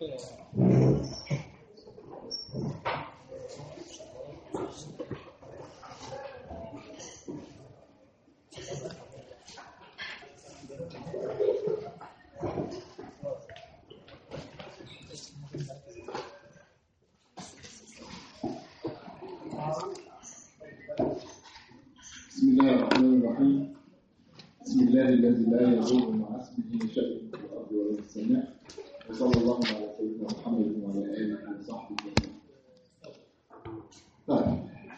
بسم الله الرحمن الرحيم بسم الله الذي لا يضر مع اسمه شيء في الارض ولا في السماء وصلى الله على سيدنا محمد وعلى اله وصحبه وسلم طيب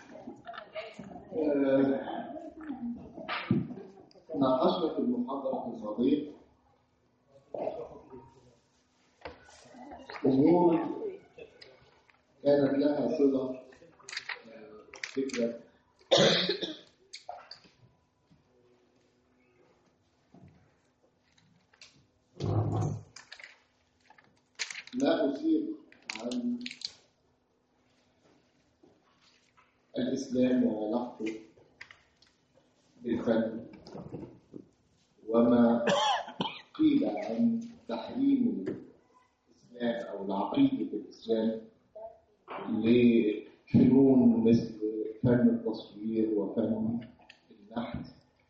آه، ناقشنا في المحاضره الماضيه امور كانت لها صله آه، فكره لا أثير عن الإسلام وعلاقته بالفن وما قيل عن تحريم الإسلام أو العقيدة الإسلام لفنون مثل فن التصوير وفن النحت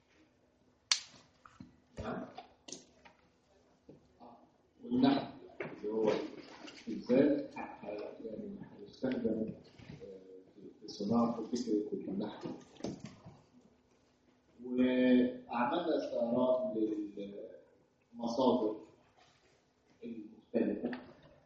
نعم. والنحت اللي هو التمثال ه- يعني هيستخدم آه، في صناعة فكرة النحت وعملنا استعراض للمصادر المختلفة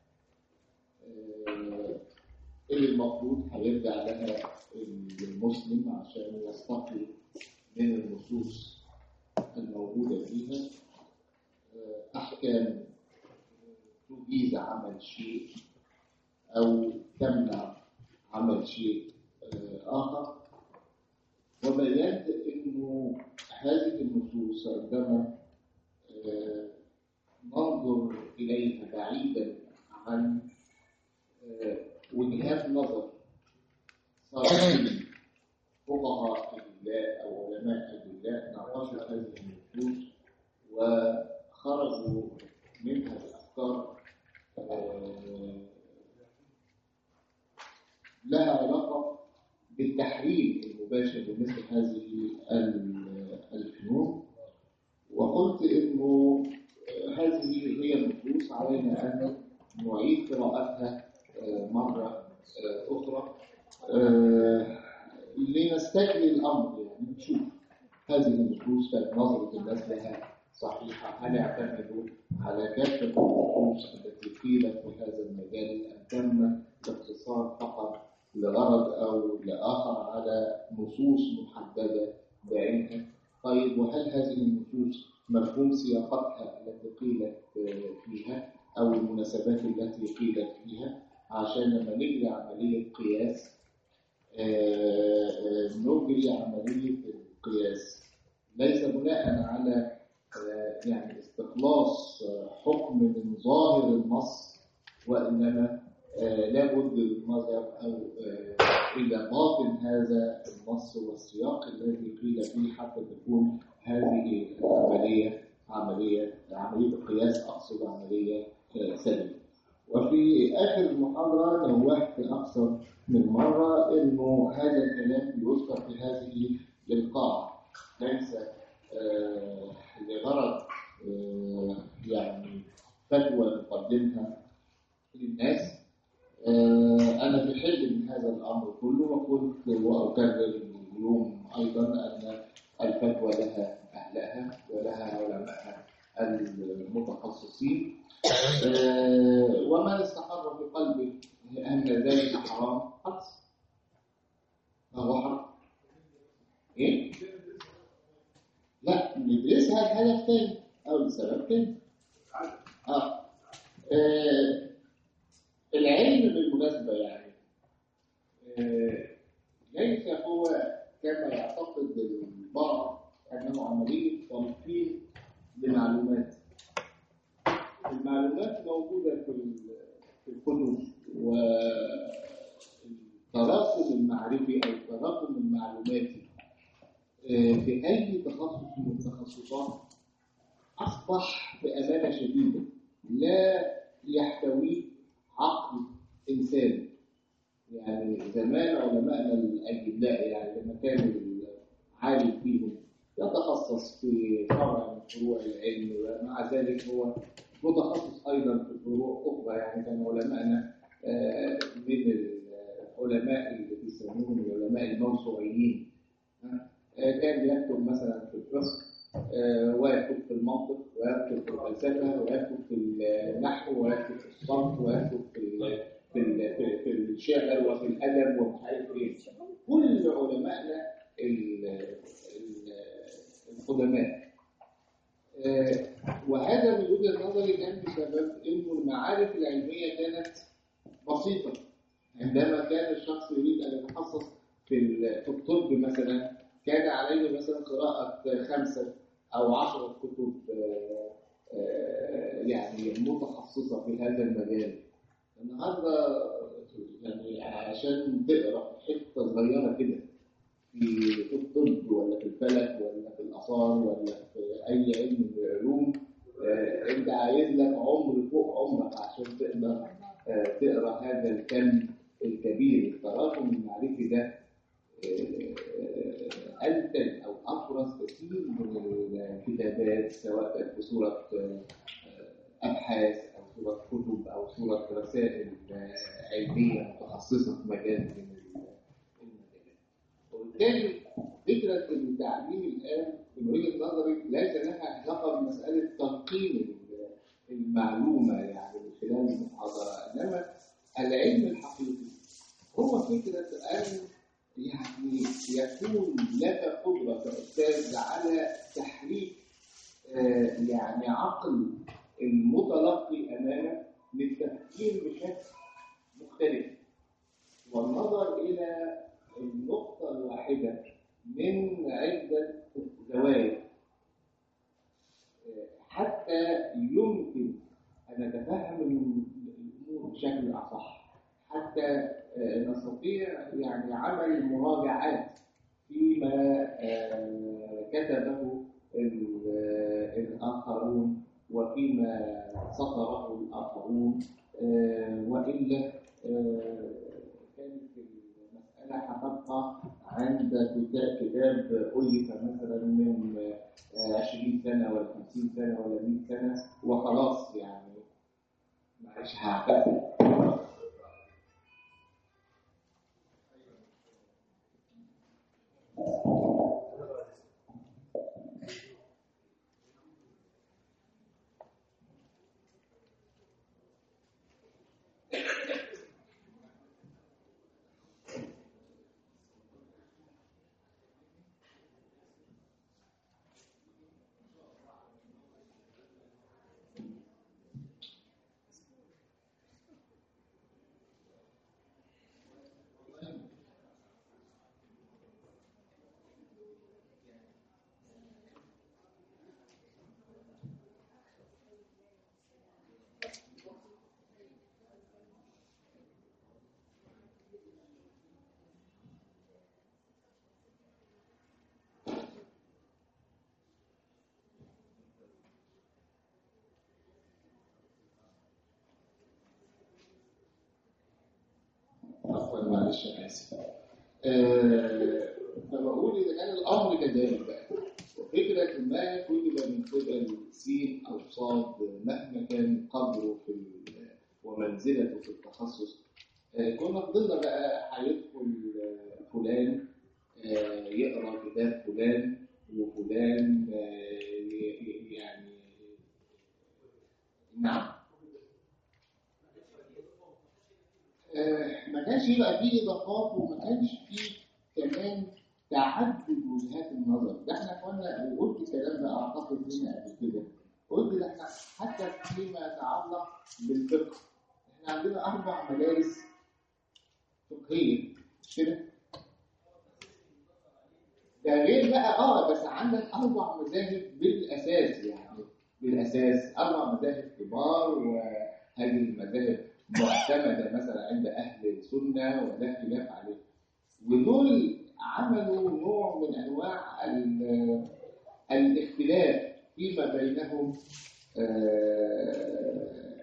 آه، اللي المفروض هيرجع لها المسلم عشان يستقي من النصوص الموجودة فيها آه، أحكام تجيز عمل شيء أو تمنع عمل شيء آه، آخر وبينت أنه هذه النصوص عندما آه، ننظر إليها بعيدا عن آه، وجهات نظر صالحين فقهاء الله أو علماء الله ناقشوا هذه النصوص وخرجوا منها بأفكار آه، لها علاقة بالتحريم المباشر لمثل هذه ال- الفنون وقلت انه آه، هذه هي النصوص علينا ان نعيد قراءتها آه، مرة آه، أخرى آه، لنستجلي الأمر يعني نشوف هذه النصوص كانت نظرة الناس لها صحيحة هل اعتمدوا على كافة النصوص التي قيلت في هذا المجال أم تم الاقتصار فقط لغرض أو لآخر على نصوص محددة بعينها طيب وهل هذه النصوص مفهوم سياقتها التي قيلت آه، فيها أو المناسبات التي قيلت فيها عشان لما نجري عملية قياس آه، آه، نجري عملية القياس ليس بناء على آه، يعني استخلاص آه، حكم من ظاهر النص وإنما آه، لابد النظر أو آه، إلى باطن هذا النص والسياق الذي قيل فيه حتى تكون هذه العملية عملية عملية القياس أقصد عملية آه، سليمة وفي آخر المحاضرة نوهت أكثر من مرة إنه هذا الكلام يذكر في هذه القاعة ليس آه، لغرض آه، يعني فتوى نقدمها للناس آه، أنا في حل من هذا الأمر كله وقلت وأكرر اليوم أيضا أن الفتوى لها أهلها ولها علماءها المتخصصين آه، ومن استقر في قلبه أن ذلك حرام خلاص فهو حرام إيه؟ لا ندرسها لهدف تاني أو لسبب تاني آه. آه. العلم بالمناسبة يعني آه، ليس هو كما يعتقد البعض أنه عملية تلقين لمعلومات المعلومات موجودة في ال- في الكتب والتراكم المعرفي أو التراكم المعلوماتي آه، في أي تخصص من التخصصات أصبح بأمانة شديدة لا يحتويه عقل إنساني يعني زمان علمائنا الأجلاء يعني لما كان العالم فيهم يتخصص في فرع من فروع العلم ومع ذلك هو متخصص أيضا في فروع أخرى يعني كان علمائنا آه، من العلماء اللي بيسموهم العلماء الموسوعيين آه، كان يكتب مثلا في الفقه آه، ويكتب في المنطق ويكتب في الفلسفة ويكتب في النحو ويكتب في الصرف ويكتب في ال- في ال- في- في الشعر وفي الأدب ومش عارف إيه كل علمائنا ال- ال- القدماء آه، وهذا من وجهة نظري كان بسبب إنه المعارف العلمية كانت بسيطة عندما كان الشخص يريد أن يتخصص في ال- في الطب مثلا كان عليه مثلا قراءة خمسة أو عشرة كتب آه، آه، يعني متخصصة في هذا المجال النهارده يعني عشان تقرا حته صغيره كده في في الطب ولا في الفلك ولا في الاثار ولا في اي علم من العلوم آه، انت عايز لك عمر فوق عمرك عشان تقدر آه، تقرا هذا الكم الكبير التراكم المعرفي ده آه، انتج او افرز كثير من الكتابات سواء كانت بصوره آه، ابحاث او صوره كتب او صوره رسائل آه، علميه متخصصه في مجال من المجالات. وبالتالي فكره التعليم الان من وجهه نظري ليس لها علاقه بمساله تلقين المعلومه يعني من خلال المحاضره انما العلم الحقيقي هو فكره ان يعني يكون لك قدره كاستاذ على تحريك آه، يعني عقل المتلقي امامك للتفكير بشكل مختلف والنظر الى النقطه الواحده من عده زوايا آه، حتى يمكن ان نتفهم الامور بشكل اصح حتى آه، نستطيع يعني عمل مراجعات فيما آه، كتبه ال- آه، الآخرون وفيما سطره الآخرون آه، وإلا آه، كانت المسألة هتبقى عند كتا- كتاب ألف مثلا من آه، 20 سنة ولا 50 سنة ولا 100 سنة وخلاص يعني معلش هعتذر عفوا معلش انا اسف آه، فبقول اذا كان الامر كذلك بقى فكره ما كتب من قبل سين او صاد مهما كان قدره في ال- ومنزلته في التخصص آه، كنا فضلنا بقى هيدخل آه، فلان آه، يقرا كتاب فلان وفلان آه، ي- ي- يعني نعم آه، ما كانش يبقى فيه اضافات وما كانش فيه كمان تعدد وجهات النظر ده احنا كنا وقلت الكلام ده اعتقد هنا قبل كده قلت ده احنا حتى فيما يتعلق بالفقه احنا عندنا اربع مدارس فقهيه مش كده؟ ده غير بقى اه بس عندك اربع مذاهب بالاساس يعني بالاساس اربع مذاهب كبار وهذه المذاهب معتمده مثلا عند اهل السنه ولا خلاف عليه ودول عملوا نوع من انواع ال- الاختلاف فيما بينهم آه،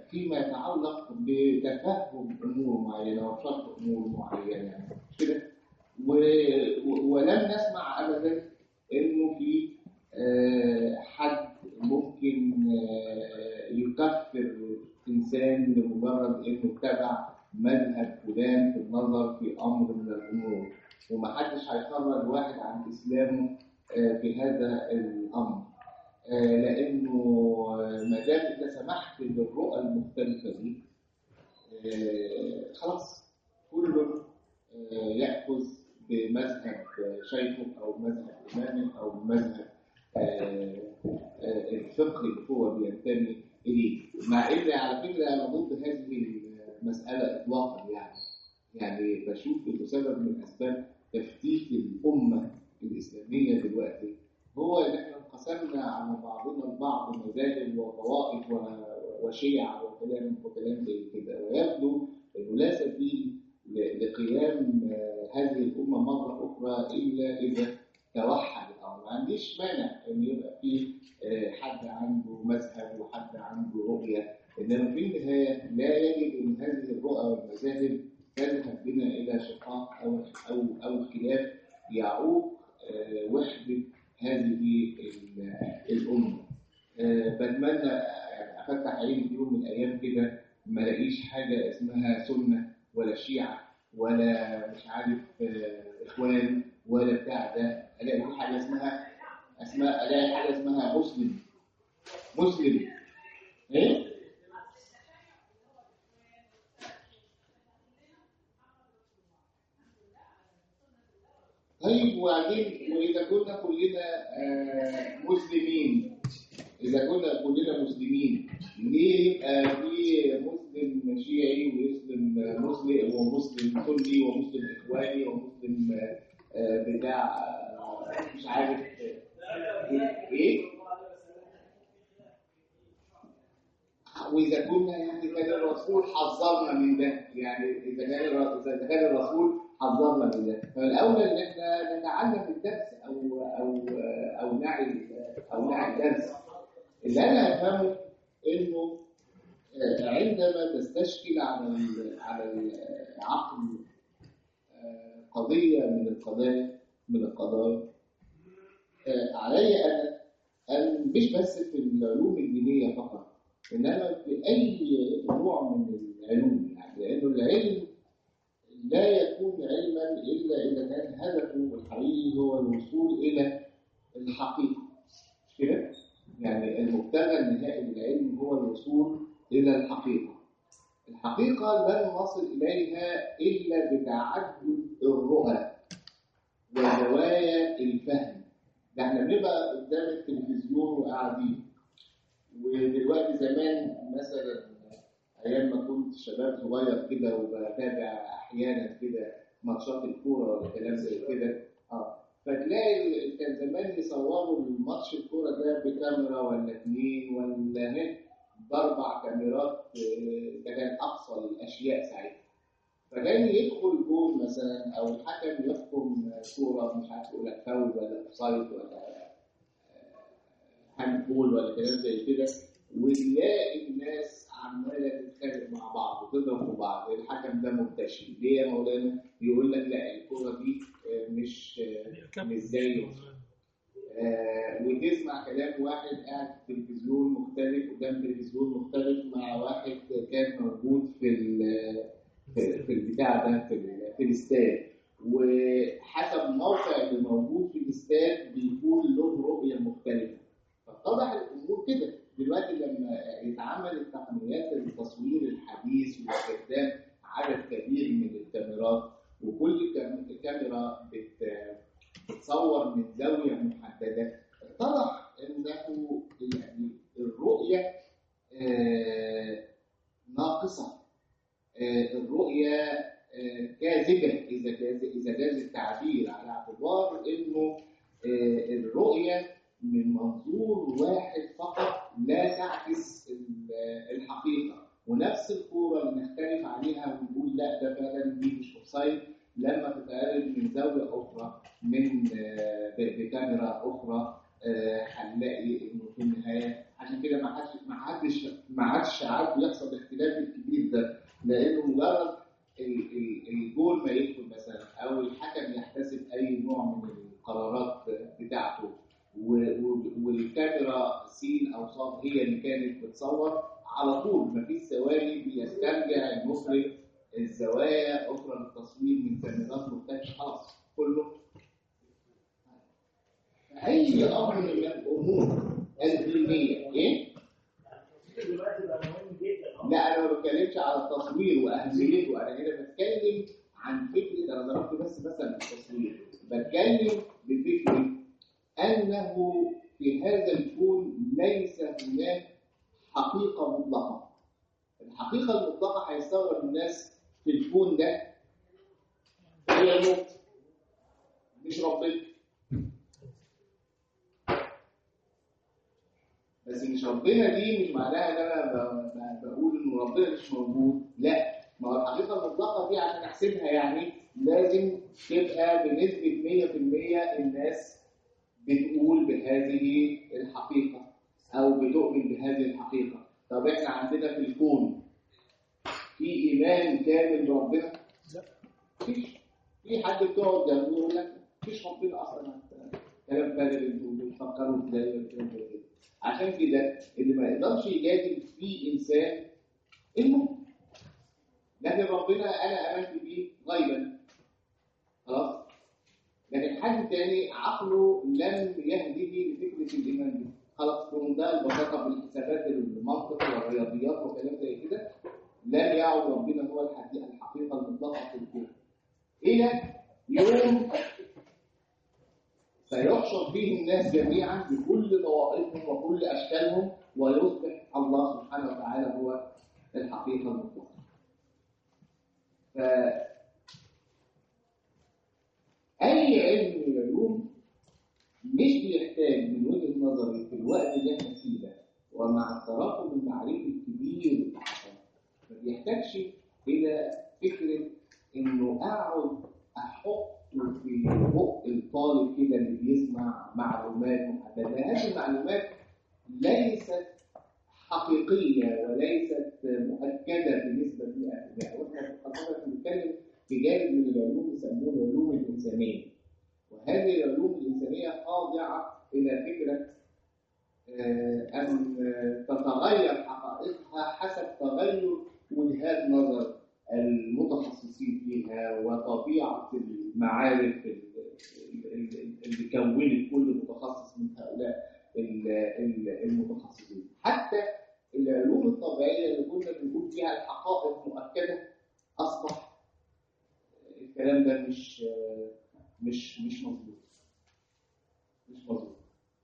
فيما يتعلق بتفهم امور معينه وشرح امور معينه مش كده و- و- ولم نسمع ابدا انه في آه، حد ممكن آه، يكفر انسان لمجرد انه اتبع مذهب فلان في النظر في امر من الامور ومحدش هيخرج واحد عن اسلامه آه، في هذا الامر آه، لانه آه، ما دام انت سمحت بالرؤى المختلفه دي آه، خلاص كل آه، ياخذ بمذهب شيخه او مذهب امامه او مذهب آه، آه، الفقه اللي هو بينتمي اليه مع ان على فكره انا ضد هذه المساله اطلاقا يعني يعني بشوف انه سبب من اسباب تفتيت الامه الاسلاميه دلوقتي هو ان احنا انقسمنا على بعضنا البعض مذاهب وطوائف و- وشيع وكلام وكلام زي كده ويبدو انه لا سبيل ل- لقيام آه، هذه الامه مره اخرى الا اذا توحد الامر ما عنديش مانع ان يبقى في آه، حد عنده مذهب وحد عنده رؤيه انما في النهايه لا يجب ان هذه الرؤى والمذاهب تذهب بنا الى شقاق او او او خلاف يعوق آه، وحده هذه ال- الامه آه، بتمنى يعني افتح عيني في يوم من الايام كده ما الاقيش حاجه اسمها سنه ولا شيعه ولا مش عارف آه، اخوان ولا بتاع ده الاقي في حاجه اسمها اسماء الاقي حاجه اسمها مسلم مسلم ايه طيب وبعدين واذا كنا كلنا آه، مسلمين اذا كنا كلنا مسلمين ليه يبقى في مسلم شيعي ومسلم مسلم ومسلم سني ومسلم اخواني ومسلم آه، آه، بتاع آه، مش عارف آه، ايه واذا كنا يعني كان الرسول حذرنا من ده يعني اذا كان الر- اذا كان الرسول حذرنا من ده فالاولى ان احنا نتعلم الدرس او او او نعي او نعي الدرس اللي انا افهمه انه آه، عندما تستشكل على ال- على العقل آه، قضيه من القضايا من القضايا آه، علي انا ان مش بس في العلوم الدينيه فقط انما في اي نوع من العلوم يعني لانه العلم لا يكون علما الا اذا كان هدفه الحقيقي هو الوصول الى الحقيقه مش كده؟ يعني المبتغى النهائي للعلم هو الوصول الى الحقيقه الحقيقه لن نصل اليها الا بتعدد الرؤى وزوايا الفهم ده احنا بنبقى قدام التلفزيون وقاعدين ودلوقتي زمان مثلا ايام ما كنت شباب صغير كده وبتابع احيانا كده ماتشات الكوره ولا كلام زي كده اه فتلاقي ال- كان زمان يصوروا الماتش الكوره ده بكاميرا ولا اتنين ولا هيك باربع كاميرات آه، ده كان اقصى الاشياء ساعتها فكان يدخل جول مثلا او الحكم يحكم كوره مش عارف يقول لك فاول ولا اوفسايد ولا هاندبول ولا كلام زي كده وتلاقي الناس عماله تتخانق مع بعض وتضرب في بعض الحكم ده مرتشي ليه يا مولانا؟ يقول لك لا الكوره دي آه، مش آه، مش زي آه، وتسمع كلام واحد قاعد في تلفزيون مختلف قدام تلفزيون مختلف مع واحد كان موجود في ال- في في البتاع ده في ال- في الاستاد وحسب الموقع اللي موجود في الاستاد بيكون له رؤيه مختلفه فاتضح الامور كده دلوقتي لما يتعمل تقنيات التصوير الحديث واستخدام عدد كبير من الكاميرات وكل كام- كاميرا بت بتصور من زاويه محدده اتضح انه يعني الرؤيه آه، ناقصه آه، الرؤيه آه، كاذبه اذا جاز اذا جاز التعبير على اعتبار انه آه، الرؤيه من منظور واحد فقط لا تعكس ال- الحقيقه ونفس الكوره اللي نختلف عليها ونقول لا ده فعلا دي مش اوفسايد لما تتعرض من زاويه اخرى من آه، ب- بكاميرا اخرى آه، هنلاقي انه في النهايه عشان كده ما حدش ما حدش ما عادش عاد يحصل لانه مجرد ال- ال- الجول ما يدخل مثلا او الحكم يحتسب اي نوع من القرارات بتاعته و- و- والكاميرا سين او صاد هي اللي كانت بتصور على طول مفيش ثواني بيسترجع المخرج الزوايا اخرى للتصوير من كاميرات مختلفه خلاص كله اي امر من الامور الدينيه ايه؟ دلوقتي بقى مهم جدا لا انا ما بتكلمش على التصوير واهميته انا هنا بتكلم عن فكره انا ضربت بس مثلا التصوير بتكلم بفكره انه في هذا الكون ليس هناك حقيقه مطلقه الحقيقه المطلقه هيستغرب الناس في الكون ده هي الموت مش ربنا بس مش ربنا دي مش معناها ان انا ب- ب- بقول ان ربنا مش موجود لا ما هو الحقيقه المطلقه دي عشان احسبها يعني لازم تبقى بنسبه 100% الناس بتقول بهذه الحقيقه او بتؤمن بهذه الحقيقه طب احنا عندنا في الكون في ايمان كامل بربنا؟ لا. مفيش في حد بتقعد جنبه يقول لك مفيش ربنا اصلا كلام فارغ انتوا بتفكروا ازاي ولا كلام زي كده عشان كده اللي ما يقدرش يجادل في انسان الموت لكن ربنا انا امنت بيه غيبا خلاص لكن حد تاني عقله لم يهديه لفكره الايمان دي خلاص بمنتهى البساطه بالحسابات المنطق والرياضيات وكلام زي كده لم يعد ربنا هو الحقيقه الحقيقه المطلقه في الكون الى يوم سيحشر فيه الناس جميعا بكل طوائفهم وكل اشكالهم ويصبح الله سبحانه وتعالى هو الحقيقه المطلقه. ف اي علم من العلوم مش بيحتاج من وجهه نظري في الوقت اللي احنا فيه ده ومع التراكم المعرفي الكبير اللي حصل ما بيحتاجش الى فكره انه اقعد احط في بق الطالب كده اللي بيسمع معلومات محدده هذه المعلومات ليست حقيقيه وليست مؤكده بنسبه 100% واحنا حضرتك بنتكلم في جانب من العلوم يسموه العلوم الانسانيه وهذه العلوم الانسانيه خاضعه الى فكره آه، ان تتغير حقائقها حسب تغير وجهات نظر المتخصصين فيها وطبيعة المعارف ال- ال- اللي كونت كل متخصص من هؤلاء ال- ال- المتخصصين حتى العلوم الطبيعية اللي كنا بنقول فيها الحقائق مؤكدة أصبح الكلام ده مش مش مش مظبوط مش مظبوط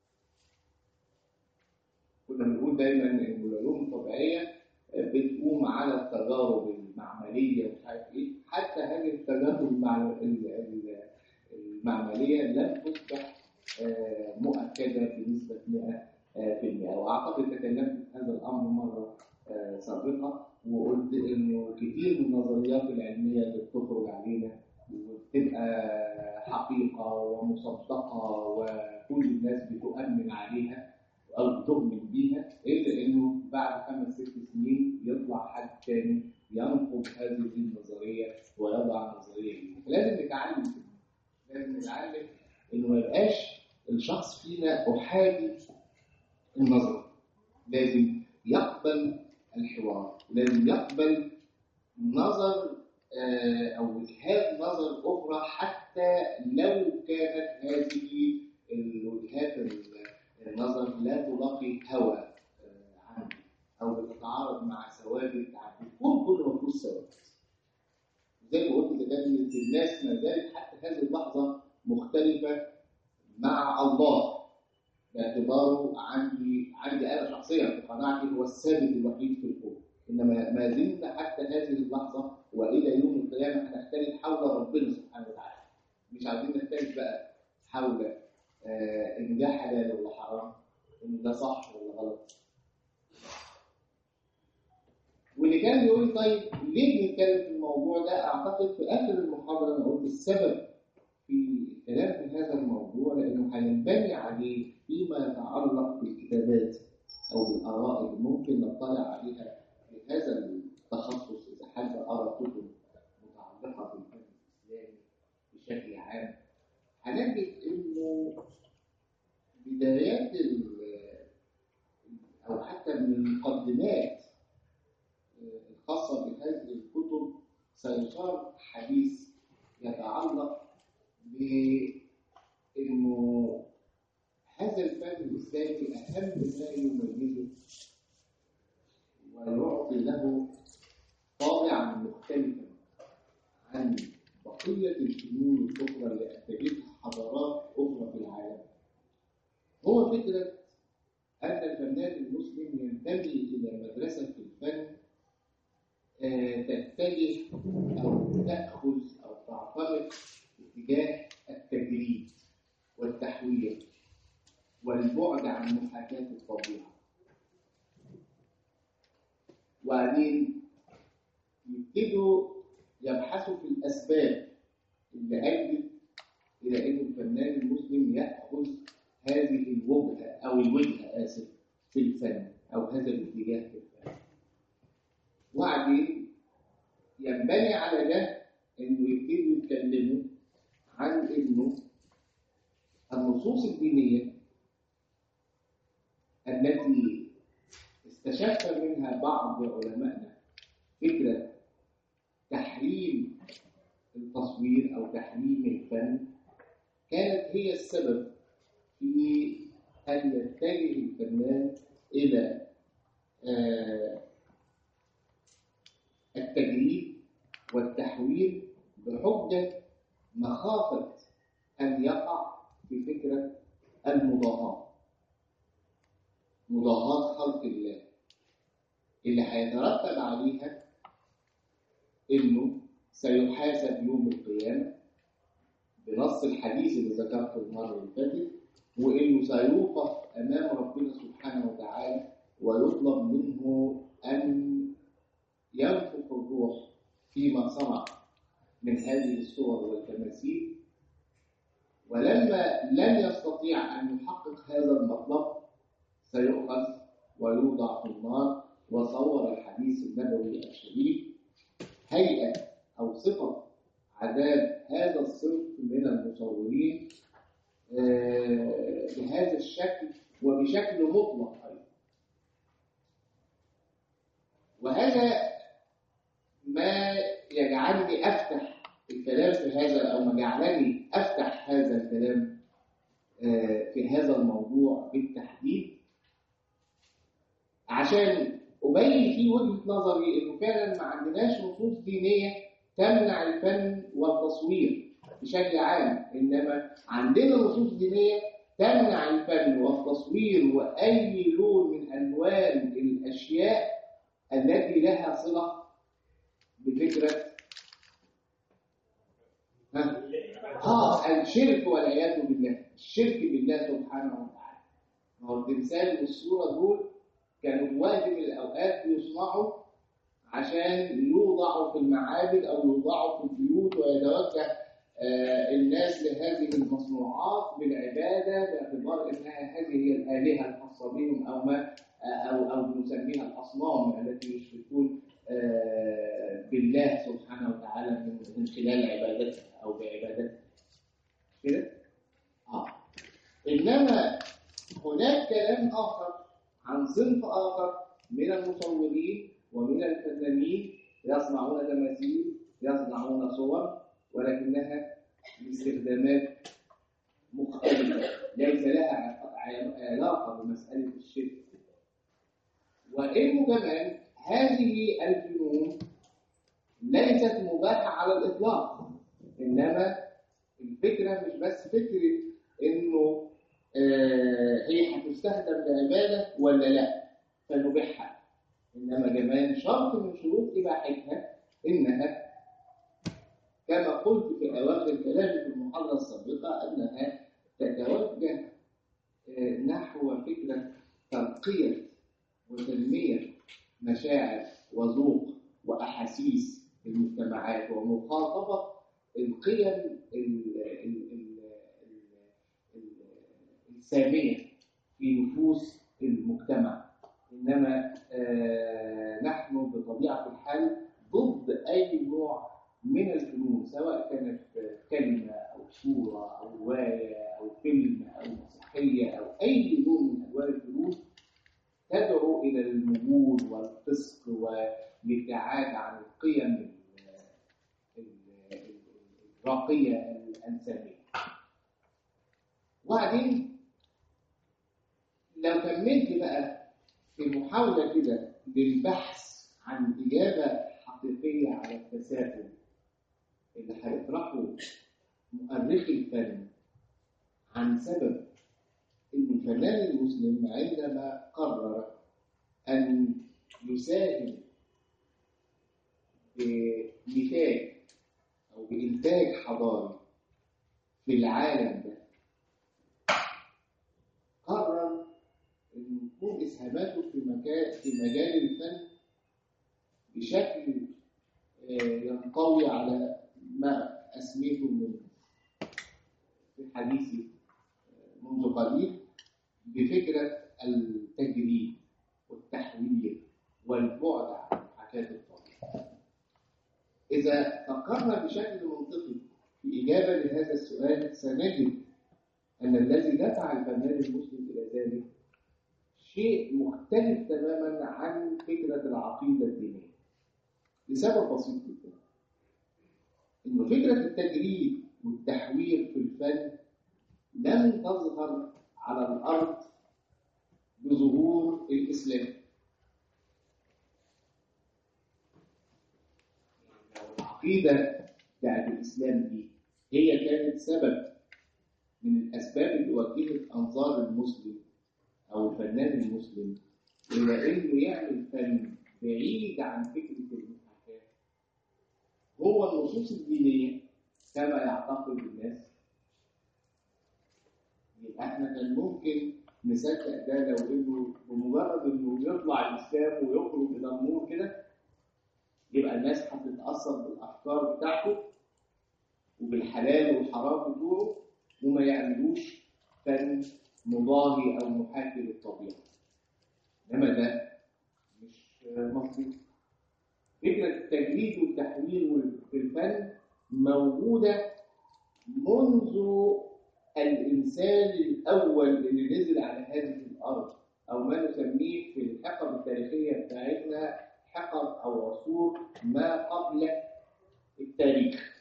كنا بنقول دايما ان العلوم الطبيعيه بتقوم على التجارب المعمليه ومش عارف ايه حتى هذه التجارب المع- ال- ال- المعمليه لم تصبح آه، مؤكده بنسبه 100% واعتقد تكلمت في هذا الامر مره آه، سابقه وقلت انه كتير من النظريات العلميه اللي بتخرج علينا وبتبقى حقيقه ومصدقه وكل الناس بتؤمن عليها او بتؤمن بيها الا انه بعد خمس ست سنين يطلع حد تاني ينقض هذه النظريه ويضع نظريه جديده فلازم نتعلم كده. لازم نتعلم انه ما يبقاش الشخص فينا احادي النظر لازم يقبل الحوار لازم يقبل نظر آه، او وجهات نظر اخرى حتى لو كانت هذه الوجهات النظر لا تلاقي هوى آه، عندي او بتتعارض مع ثوابت عندي الكون كله ما فيهوش ثوابت زي ما قلت كده إن الناس ما زالت حتى هذه اللحظه مختلفه مع الله باعتباره عندي عندي انا شخصيا في قناعتي هو الثابت الوحيد في الكون انما ما زلنا حتى هذه اللحظه والى يوم القيامه هنختلف حول ربنا سبحانه وتعالى مش عايزين نختلف بقى حول آه ان ده حلال ولا حرام ان ده صح ولا غلط واللي كان بيقول لي طيب ليه بنتكلم في الموضوع ده اعتقد في اخر المحاضره انا قلت السبب في الكلام في هذا الموضوع لانه هينبني عليه فيما يتعلق بالكتابات او بالاراء اللي ممكن نطلع عليها في هذا التخصص اذا حد سيصار حديث يتعلق بأنه هذا الفن الإسلامي أهم ما يميزه ويعطي له طابعا مختلفا عن بقية الفنون الأخرى اللي أنتجتها حضارات أخرى في العالم هو فكرة أن الفنان المسلم ينتمي إلى مدرسة في الفن آه، تتجه أو تأخذ أو تعتمد اتجاه التجريد والتحوير والبعد عن محاكاة الطبيعة وبعدين يبتدوا يبحثوا في الأسباب اللي أدت إلى أن الفنان المسلم يأخذ هذه الوجهة أو الوجهة آسف في الفن أو هذا الاتجاه في الفن وبعدين ينبني على ده إنه يبتدوا يتكلموا عن إنه النصوص الدينية التي استشف منها بعض علمائنا فكرة تحريم التصوير أو تحريم الفن كانت هي السبب في أن يتجه الفنان إلى آه، التجريد والتحويل بحجة مخافة أن يقع في فكرة المضاهاة مضاهاة خلق الله اللي هيترتب عليها إنه سيحاسب يوم القيامة بنص الحديث اللي ذكرته المرة اللي فاتت وإنه سيوقف أمام ربنا سبحانه وتعالى ويطلب منه أن ينفخ الروح فيما صنع من هذه الصور والتماثيل ولما لن يستطيع أن يحقق هذا المطلب سيؤخذ ويوضع في النار وصور الحديث النبوي الشريف هيئة أو صفة عذاب هذا الصنف من المصورين آه، بهذا الشكل وبشكل مطلق أيضا وهذا ما يجعلني أفتح الكلام في هذا أو ما جعلني أفتح هذا الكلام آه، في هذا الموضوع بالتحديد عشان أبين فيه وجهة نظري إنه فعلا ما عندناش نصوص دينية تمنع الفن والتصوير بشكل عام إنما عندنا نصوص دينية تمنع الفن والتصوير وأي لون من ألوان الأشياء التي لها صلة بفكرة ها؟ آه الشرك والعياذ بالله الشرك بالله سبحانه وتعالى ما هو التمثال والصورة دول كانوا في وقت من الأوقات بيصنعوا عشان يوضعوا في المعابد أو يوضعوا في البيوت ويتوجه آه، الناس لهذه المصنوعات بالعبادة باعتبار أنها هذه هي الآلهة الخاصة بهم أو ما أو أو نسميها الأصنام التي يشركون آه، بالله سبحانه وتعالى من من خلال عبادتها أو بعبادتها كده؟ آه إنما هناك كلام آخر عن صنف آخر من المصورين ومن الفنانين يصنعون تماثيل يصنعون صور ولكنها باستخدامات مختلفة ليس لها ع- علاقة بمسألة الشرك وإنه كمان هذه الفنون ليست مباحة على الإطلاق إنما الفكرة مش بس فكرة إنه آه، هي هتستخدم لعبادة ولا لا فنبيحها إنما كمان شرط من شروط إباحتها إنها كما قلت في أواخر كلامي في المحاضرة السابقة أنها تتوجه آه، نحو فكرة تنقية وتنمية مشاعر وذوق وأحاسيس المجتمعات ومخاطبة القيم ال- ال- ال- ال- ال- السامية في نفوس المجتمع إنما آه، نحن بطبيعة الحال ضد أي نوع من الفنون سواء كانت كلمة أو صورة أو رواية أو فيلم أو مسرحية أو أي لون من ألوان الفنون تدعو إلى المجون والفسق والابتعاد عن القيم هنسميه وبعدين لو كملت بقى في محاولة كده للبحث عن إجابة حقيقية على التساؤل اللي هيطرحه مؤرخي الفن عن سبب ان الفنان المسلم عندما قرر ان يساهم بنتاج او بانتاج حضاري في العالم ده قرر ان تكون اسهاماته في مكان في مجال الفن بشكل ينطوي على ما اسميته من في حديثي منذ قليل بفكرة التجريد والتحويل والبعد عن محاكاة الطبيعة. إذا فكرنا بشكل منطقي في إجابة لهذا السؤال سنجد أن الذي دفع الفنان المسلم إلى ذلك شيء مختلف تماما عن فكرة العقيدة الدينية لسبب بسيط جدا إنه فكرة التجريد والتحوير في الفن لم تظهر على الأرض بظهور الإسلام العقيدة بتاعت الإسلام دي هي كانت سبب من الأسباب اللي وجهت أنظار المسلم أو الفنان المسلم إلى إنه يعمل فن بعيد عن فكرة المحاكاة هو النصوص الدينية كما يعتقد الناس يبقى احنا كان ممكن نصدق ده لو انه بمجرد انه يطلع الاسلام ويخرج الى النور كده يبقى الناس هتتاثر بالافكار بتاعته وبالحلال والحرام بتوعه وما يعملوش فن مضاهي او محاكي للطبيعه انما ده مش مظبوط فكره التجريد والتحويل في الفن موجوده منذ الإنسان الأول اللي نزل على هذه الأرض أو ما نسميه في الحقب التاريخية بتاعتنا حقب أو عصور ما قبل التاريخ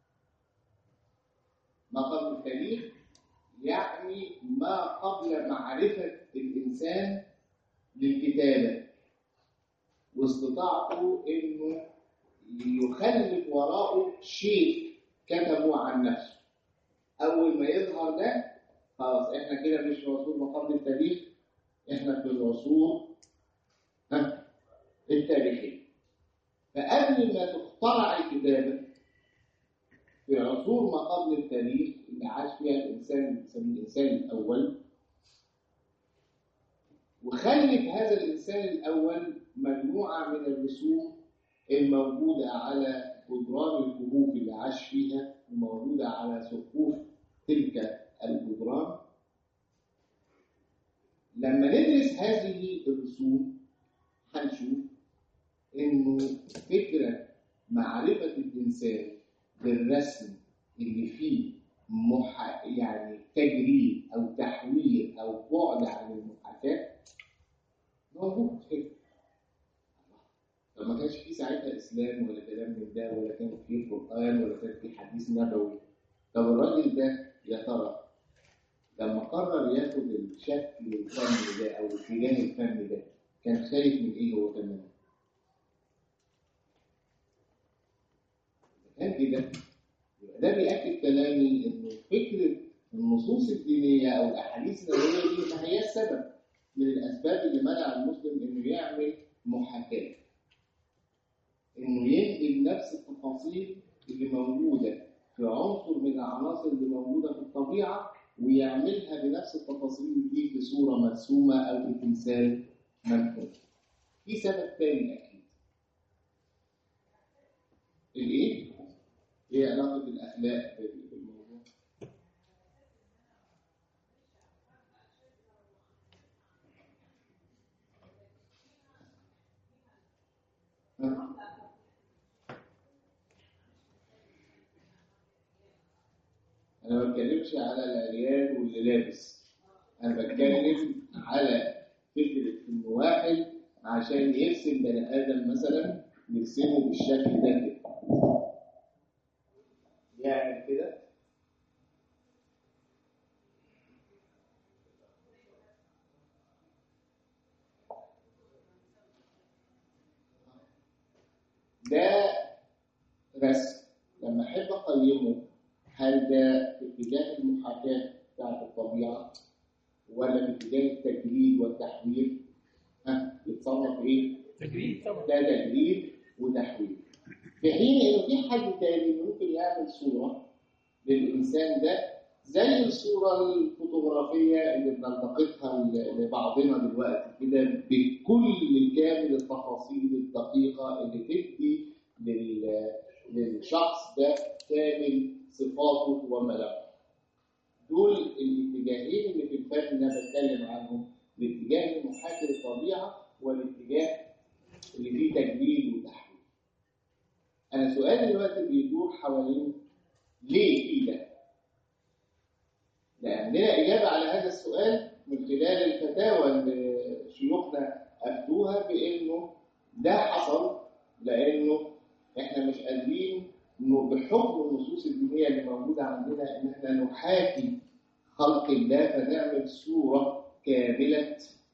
ما قبل التاريخ يعني ما قبل معرفة الإنسان للكتابة واستطاعته إنه يخلف وراءه شيء كتبه عن نفسه اول ما يظهر ده خلاص احنا كده مش في عصور ما قبل التاريخ احنا في العصور ها التاريخيه فقبل ما تخترع الكتابه في عصور ما قبل التاريخ اللي عاش فيها الانسان اللي بنسميه الانسان الاول وخلف هذا الانسان الاول مجموعه من الرسوم الموجوده على جدران الكهوف اللي عاش فيها وموجوده على سقوف تلك الجدران لما ندرس هذه الرسوم هنشوف انه فكره معرفه الانسان بالرسم اللي فيه مح... يعني تجريد او تحوير او بعد عن المحاكاه موجود كده طب ما كانش في ساعتها اسلام ولا كلام من ده ولا كان في قران ولا كان في حديث نبوي طب الراجل ده يا ترى لما قرر ياخد الشكل الفني ده او الاتجاه الفني ده كان خايف من ايه هو كمان؟ كان كده يبقى ده بيأكد كلامي انه فكره النصوص الدينيه او الاحاديث النبويه دي ما هي السبب من الاسباب اللي منع المسلم انه يعمل محاكاه انه ينقل نفس التفاصيل اللي موجوده في عنصر من العناصر اللي موجوده في الطبيعه ويعملها بنفس التفاصيل دي في صوره مرسومه او في تمثال منحوت. في سبب تاني اكيد. الايه؟ ايه علاقه الاخلاق بالموضوع؟ انا ما بتكلمش على العريان واللي لابس انا بتكلم على فكره ان واحد عشان يرسم بني ادم مثلا يرسمه بالشكل ده كده يعمل كده ده رسم لما احب اقيمه هل ده في اتجاه المحاكاه بتاعت الطبيعه ولا في اتجاه التجريد والتحويل ها يتصنف ايه؟ تجريد طبعا ده تجريد وتحويل في حين انه في حد تاني ممكن يعمل صوره للانسان ده زي الصوره الفوتوغرافيه اللي بنلتقطها ل- لبعضنا دلوقتي كده بكل كامل التفاصيل الدقيقه اللي تدي لل- للشخص ده كامل صفاته وملامحه دول الاتجاهين اللي في الفن اللي انا بتكلم عنهم الاتجاه اللي محاكي للطبيعه والاتجاه اللي فيه تجميل وتحويل. انا سؤالي دلوقتي بيدور حوالين ليه في ده؟ لان لنا اجابه على هذا السؤال من خلال الفتاوى اللي شيوخنا افتوها بانه ده حصل لانه احنا مش قادرين إنه بحكم النصوص الدينيه اللي موجوده عندنا ان احنا نحاكي خلق الله فنعمل صوره كامله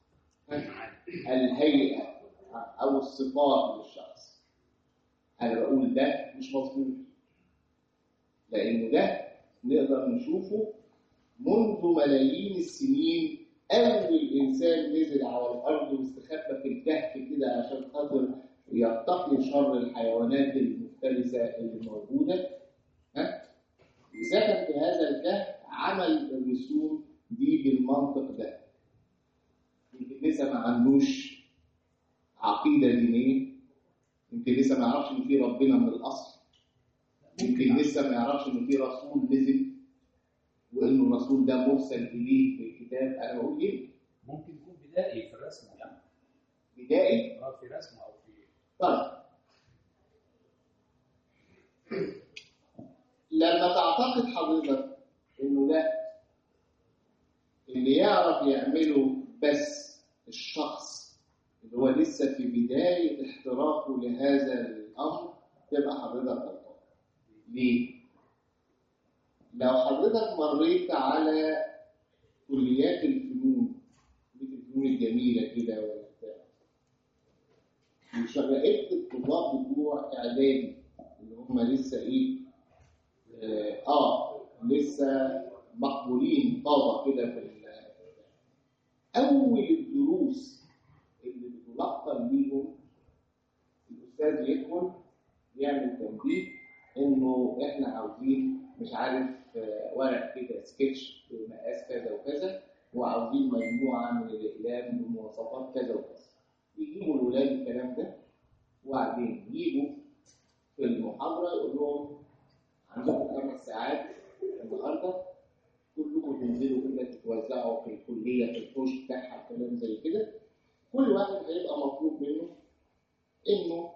الهيئه او الصفات للشخص انا بقول ده مش مظبوط لانه ده نقدر نشوفه منذ ملايين السنين اول انسان نزل على الارض واستخبى في الكهف كده عشان خاطر يتقي شر الحيوانات المفترسه اللي موجوده ها وسكن في هذا الكهف عمل الرسوم دي بالمنطق ده يمكن لسه ما عندوش عقيده دينيه يمكن لسه ما يعرفش ان في ربنا من الاصل يمكن لسه ما يعرفش ان في رسول نزل وانه الرسول ده مرسل اليه في الكتاب انا بقول ايه ممكن يكون بدائي في الرسم يعني بدائي آه، في رسم او في طيب لما تعتقد حضرتك انه ده اللي يعرف يعمله بس الشخص اللي هو لسه في بداية احترافه لهذا الأمر تبقى حضرتك غلطان. ليه؟ لو حضرتك مريت على كليات الفنون كلية الفنون الجميلة كده ولا بتاع وشغلت الطلاب بتوع إعدادي اللي هم لسه إيه؟ آه, آه لسه مقبولين طازة كده في ال- أول الدروس اللي بتلقن ليهم الأستاذ يدخل يعمل تنبيه إنه إحنا عاوزين مش عارف آه، ورق كده سكتش بمقاس كذا وكذا وعاوزين مجموعة من الأقلام بمواصفات كذا وكذا يجيبوا الولاد الكلام ده وبعدين يجوا في المحاضرة يقول لهم عندكم خمس ساعات النهارده كلكم تنزلوا كده تتوزعوا في الكليه في الحوش بتاعها كلام زي كده كل واحد هيبقى مطلوب منه انه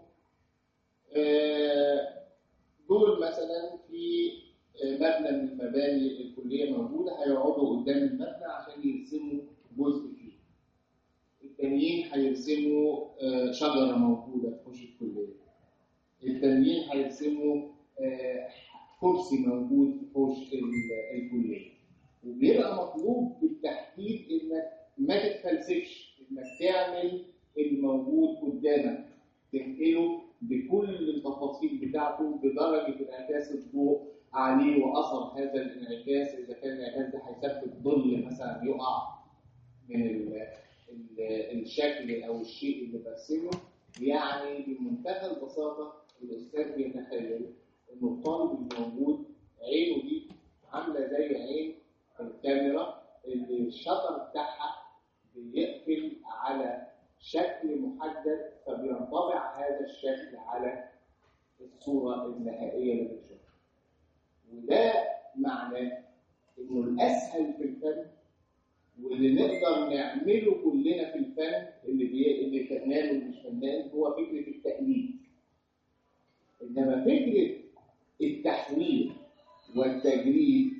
آه، دول مثلا في آه، مبنى من المباني الكليه موجوده هيقعدوا قدام المبنى عشان يرسموا جزء فيه التانيين هيرسموا آه، شجره موجوده في حوش الكليه التانيين هيرسموا آه، كرسي موجود في حوش ال- الكليه وبيبقى مطلوب بالتحديد انك ما تتفلسفش انك تعمل الموجود قدامك تنقله بكل التفاصيل بتاعته بدرجه انعكاس الضوء عليه واثر هذا الانعكاس اذا كان الانعكاس ده هيسبب ظل مثلا يقع من ال ال الشكل او الشيء اللي برسمه يعني بمنتهى البساطه الاستاذ بيتخيل انه الطالب الموجود عينه دي عامله زي عين الكاميرا اللي الشطر بتاعها بيقفل على شكل محدد فبينطبع هذا الشكل على الصوره النهائيه اللي بنشوفها. وده معناه انه الاسهل في الفن واللي نقدر نعمله كلنا في الفن اللي بي... اللي فنان واللي مش فنان هو فكره التقليد. انما فكره التحويل والتجريد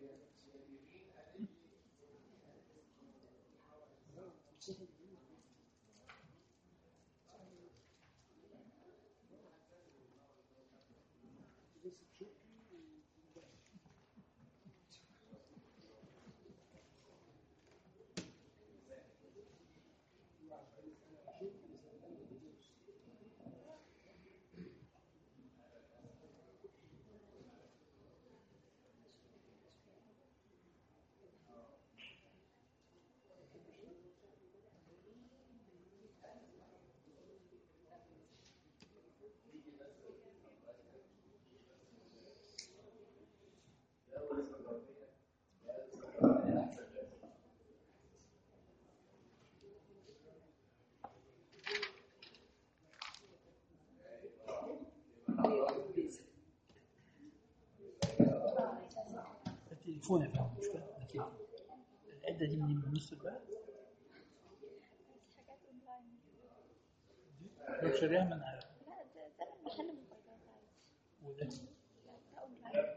التليفون يا فندم مش فاهم التليفون. العده دي من من نص البلد حاجات اونلاين لو شاريها من لا ده ده محل موبايلات عادي وده لا ده اونلاين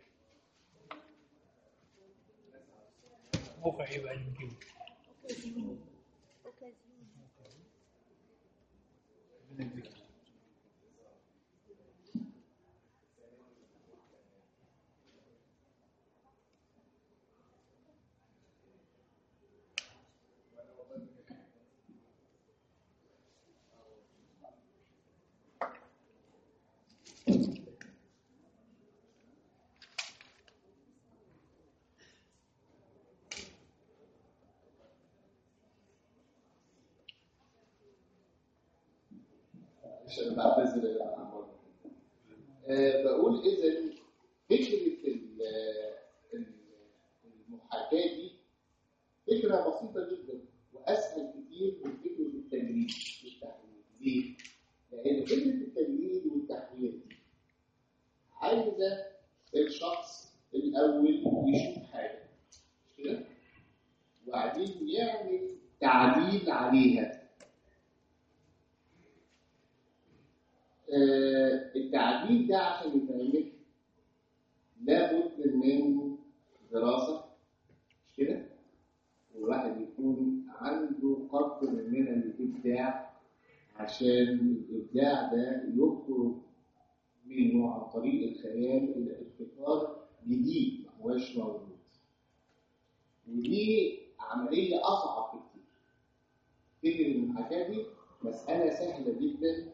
موقع ايه بقى اللي بنجيبه؟ اوكازيون اوكازيون ربنا يديك. عشان بعتذر يا جماعة برضه. آه، بقول اذا فكره ال- ال- المحاكاه دي فكره بسيطه جدا واسهل كتير من فكره التجريد والتحويل ليه؟ لان فكره التجريد والتحويل دي عايزه الشخص الاول يشوف حاجه مش كده؟ وبعدين يعمل تعديل عليها آه، التعديل ده عشان يتعمل لابد من دراسة مش كده؟ والواحد يكون عنده قدر من الإبداع عشان الإبداع ده يخرج منه عن طريق الخيال إلى ابتكار جديد ما هوش موجود. ودي عملية أصعب بكتير. فكرة المحاكاة دي مسألة سهلة جدا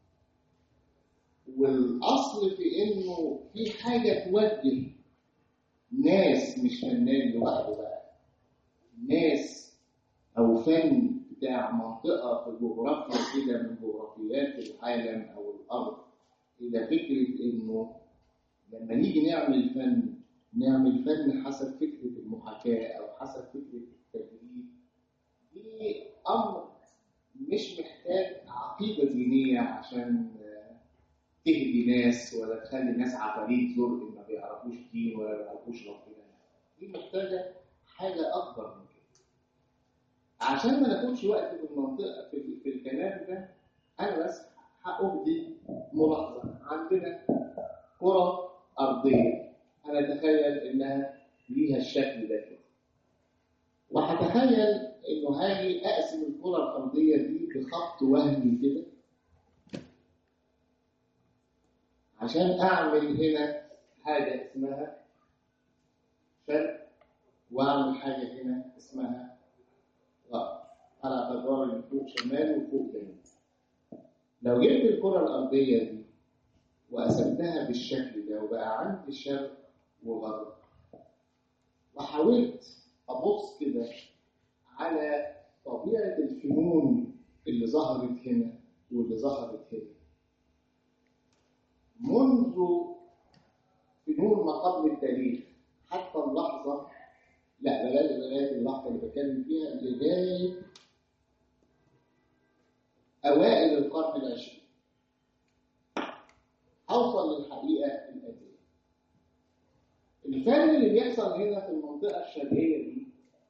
والاصل في انه في حاجه توجه ناس مش فنان لوحده بقى ناس او فن بتاع منطقه في جغرافيا كده من جغرافيات العالم او الارض الى فكره انه لما نيجي نعمل فن نعمل فن حسب فكره المحاكاه او حسب فكره التجريد دي امر مش محتاج عقيده دينيه عشان آه، تهدي ناس ولا تخلي ناس عفاريت زرق ما بيعرفوش دين ولا بيعرفوش ربنا دي محتاجه حاجه اكبر من كده عشان ما ناخدش وقت في المنطقه في, في الكلام ده انا بس هأبدي ملاحظه عندنا كره ارضيه انا اتخيل انها ليها الشكل ده كده وهتخيل انه هاجي اقسم الكره الارضيه دي بخط وهمي كده عشان اعمل هنا حاجه اسمها شرق واعمل حاجه هنا اسمها غرب على اعتبار اللي فوق شمال وفوق جنوب لو جبت الكره الارضيه دي وقسمتها بالشكل ده وبقى عندي شرق وغرب وحاولت ابص كده على طبيعه الفنون اللي ظهرت هنا واللي ظهرت هنا منذ فنون ما قبل التاريخ حتى اللحظة لا بلاش لغاية اللحظة اللي بتكلم فيها لغاية أوائل القرن العشرين هوصل للحقيقة الآتية الفن اللي بيحصل هنا في المنطقة الشرقية دي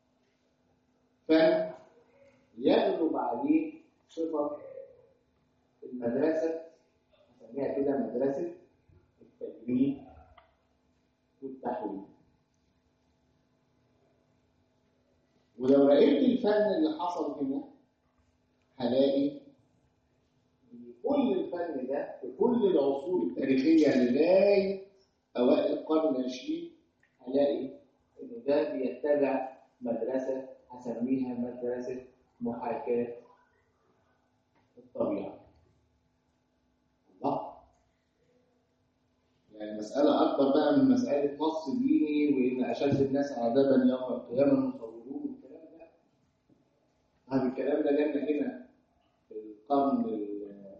فن يغلب عليه صفة المدرسة نسميها كده مدرسة التجريد والتحويل ولو راقبت الفن اللي حصل هنا هلاقي ان كل الفن ده في كل العصور التاريخيه لغايه اوائل القرن العشرين هلاقي ان ده بيتبع مدرسه هسميها مدرسه محاكاه الطبيعه. الله يعني مسألة أكبر بقى من مسألة نص ديني وإن أشد الناس عذابا يوم القيامة المصورون والكلام ده. هذا الكلام ده جالنا هنا في القرن ال-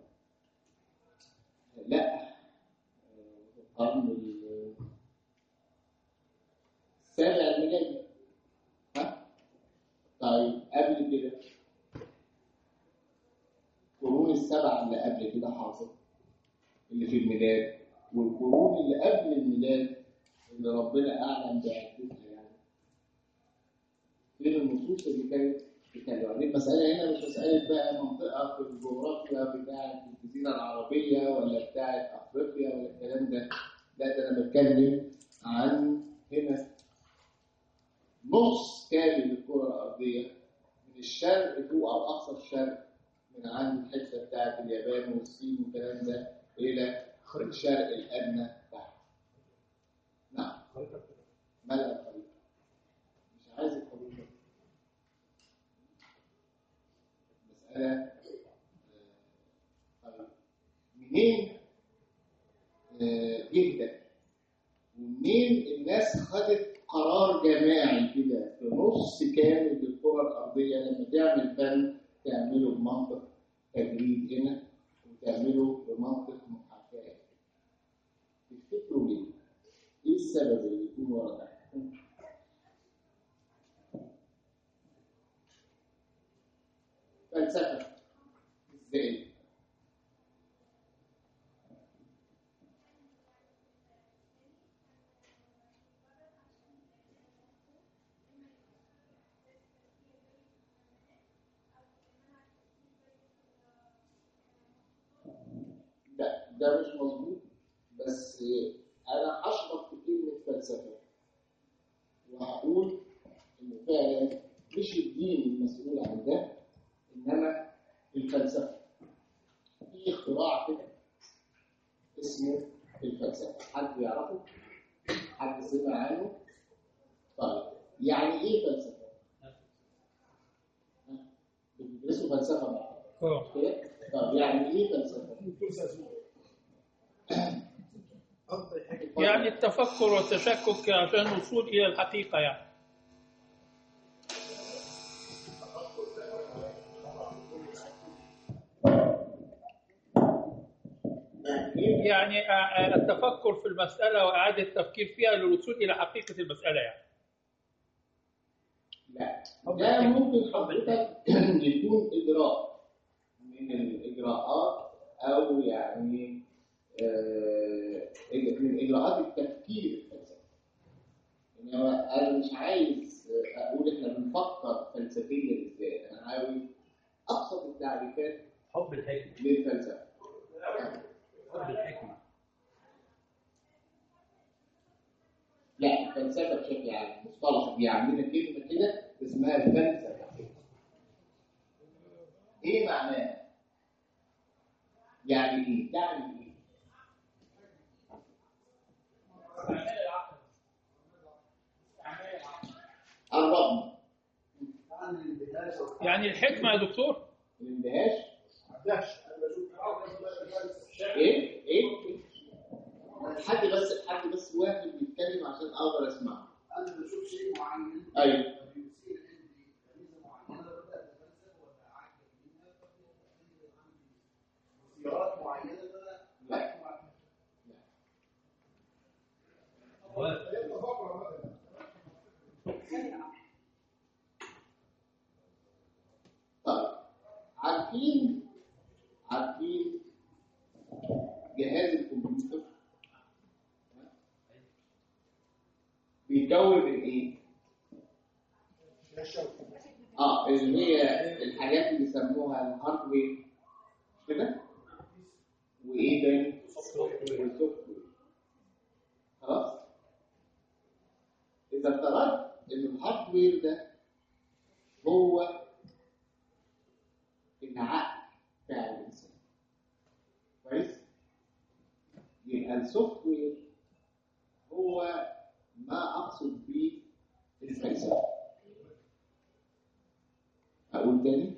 لا في القرن ال- السابع الميلادي. ها؟ طيب قبل كده القرون السبعة اللي قبل كده حاصل اللي في الميلاد والقرون اللي قبل الميلاد اللي ربنا أعلم بعدتها يعني فين النصوص اللي كانت بتتكلم يعني المسألة هنا مش مسألة بقى منطقة في الجغرافيا بتاعة الجزيرة العربية ولا بتاعة أفريقيا ولا الكلام ده لا ده أنا بتكلم عن هنا نص كامل الكرة الأرضية من الشرق فوق أو أقصى الشرق من عند الحته بتاعت اليابان والصين والكلام ده الى الشرق الادنى تحت. نعم. ملأ الخريطه. مش عايز الخريطه. مسألة آه، طيب منين آه، جدا ومنين الناس خدت قرار جماعي كده في نص كامل للكرة الأرضية لما تعمل فن تعمله بمنطق تجريد هنا وتعمله بمنطق محاكاة تفتكروا ليه؟ ايه السبب اللي يكون ورا ده؟ فلسفة ازاي؟ لا ده مش مظبوط بس انا هشرح في كلمه فلسفه وهقول انه فعلا مش الدين المسؤول عن ده انما الفلسفه في اختراع كده اسمه الفلسفه حد يعرفه حد سمع عنه طيب يعني ايه فلسفه ها؟ بتدرسوا فلسفه مع بعض اه كده طب يعني ايه فلسفه يعني التفكر والتشكك عشان الوصول الى الحقيقه يعني يعني ايه يعني آه، آه، التفكر في المساله واعاده التفكير فيها للوصول الى حقيقه المساله يعني لا ده ممكن حضرتك يكون إجراء من الإجراءات أو يعني آه، من إجراءات التفكير الفلسفي إنما أنا مش عايز أقول إحنا بنفكر فلسفيا إزاي أنا عاوز أبسط التعريفات حب الحكمة للفلسفة حب الحكمة لا الفلسفة بشكل عام مصطلح دي عندنا كلمة كده اسمها الفلسفة ايه معناها؟ يعني ايه؟ يعني ايه؟ قربنا يعني الحكمه يا دكتور الاندهاش ايه؟ ايه؟ حد بس حد بس واحد بيتكلم عشان اقدر اسمعه انا بشوف شيء معين ايوه بيصير عندي ميزه معينه ببدا اتفلسف واتعجب منها فبدا عندي اختيارات معينه ببدا لا طيب عارفين عارفين جهاز الكمبيوتر بيتكون من ايه؟ اه اللي هي الحاجات اللي بيسموها الهاردوير مش كده؟ وايه تاني؟ والسوفت وير خلاص؟ اذا افترضت ان الهاردوير ده هو العقل بتاع الانسان كويس يبقى السوفت وير هو ما اقصد به الفلسفه اقول تاني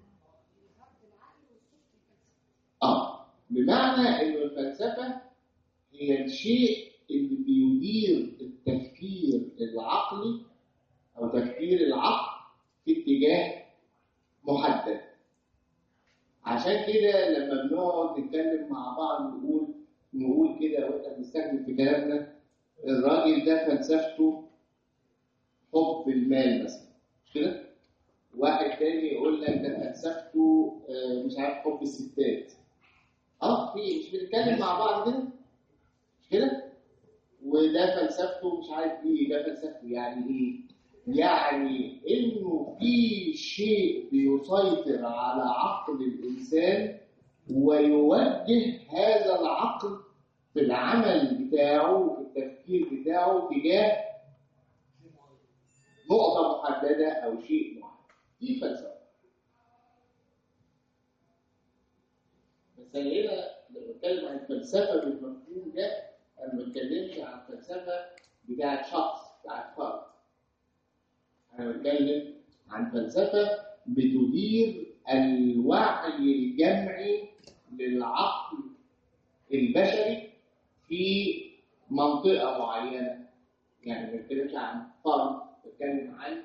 اه بمعنى ان الفلسفه هي الشيء اللي بيدير التفكير العقلي او تفكير العقل في اتجاه محدد عشان كده لما بنقعد نتكلم مع بعض نقول نقول كده واحنا بنستخدم في كلامنا الراجل ده فلسفته حب المال مثلا مش كده؟ واحد تاني يقول لك ده فلسفته آه، مش عارف حب الستات اه في مش بنتكلم مع بعض كده مش كده؟ وده فلسفته مش عارف ايه ده فلسفته يعني ايه؟ يعني انه في شيء بيسيطر على عقل الانسان ويوجه هذا العقل في العمل بتاعه وفي التفكير بتاعه تجاه نقطة محددة أو شيء معين دي فلسفة بس أنا هنا لما بتكلم عن الفلسفة بالمفهوم ده أنا ما بتكلمش عن فلسفة بتاعت شخص بتاعت فرد أنا بتكلم عن فلسفة بتدير الوعي الجمعي للعقل البشري في منطقة معينة يعني ما بتكلمش عن فرد بتكلم عن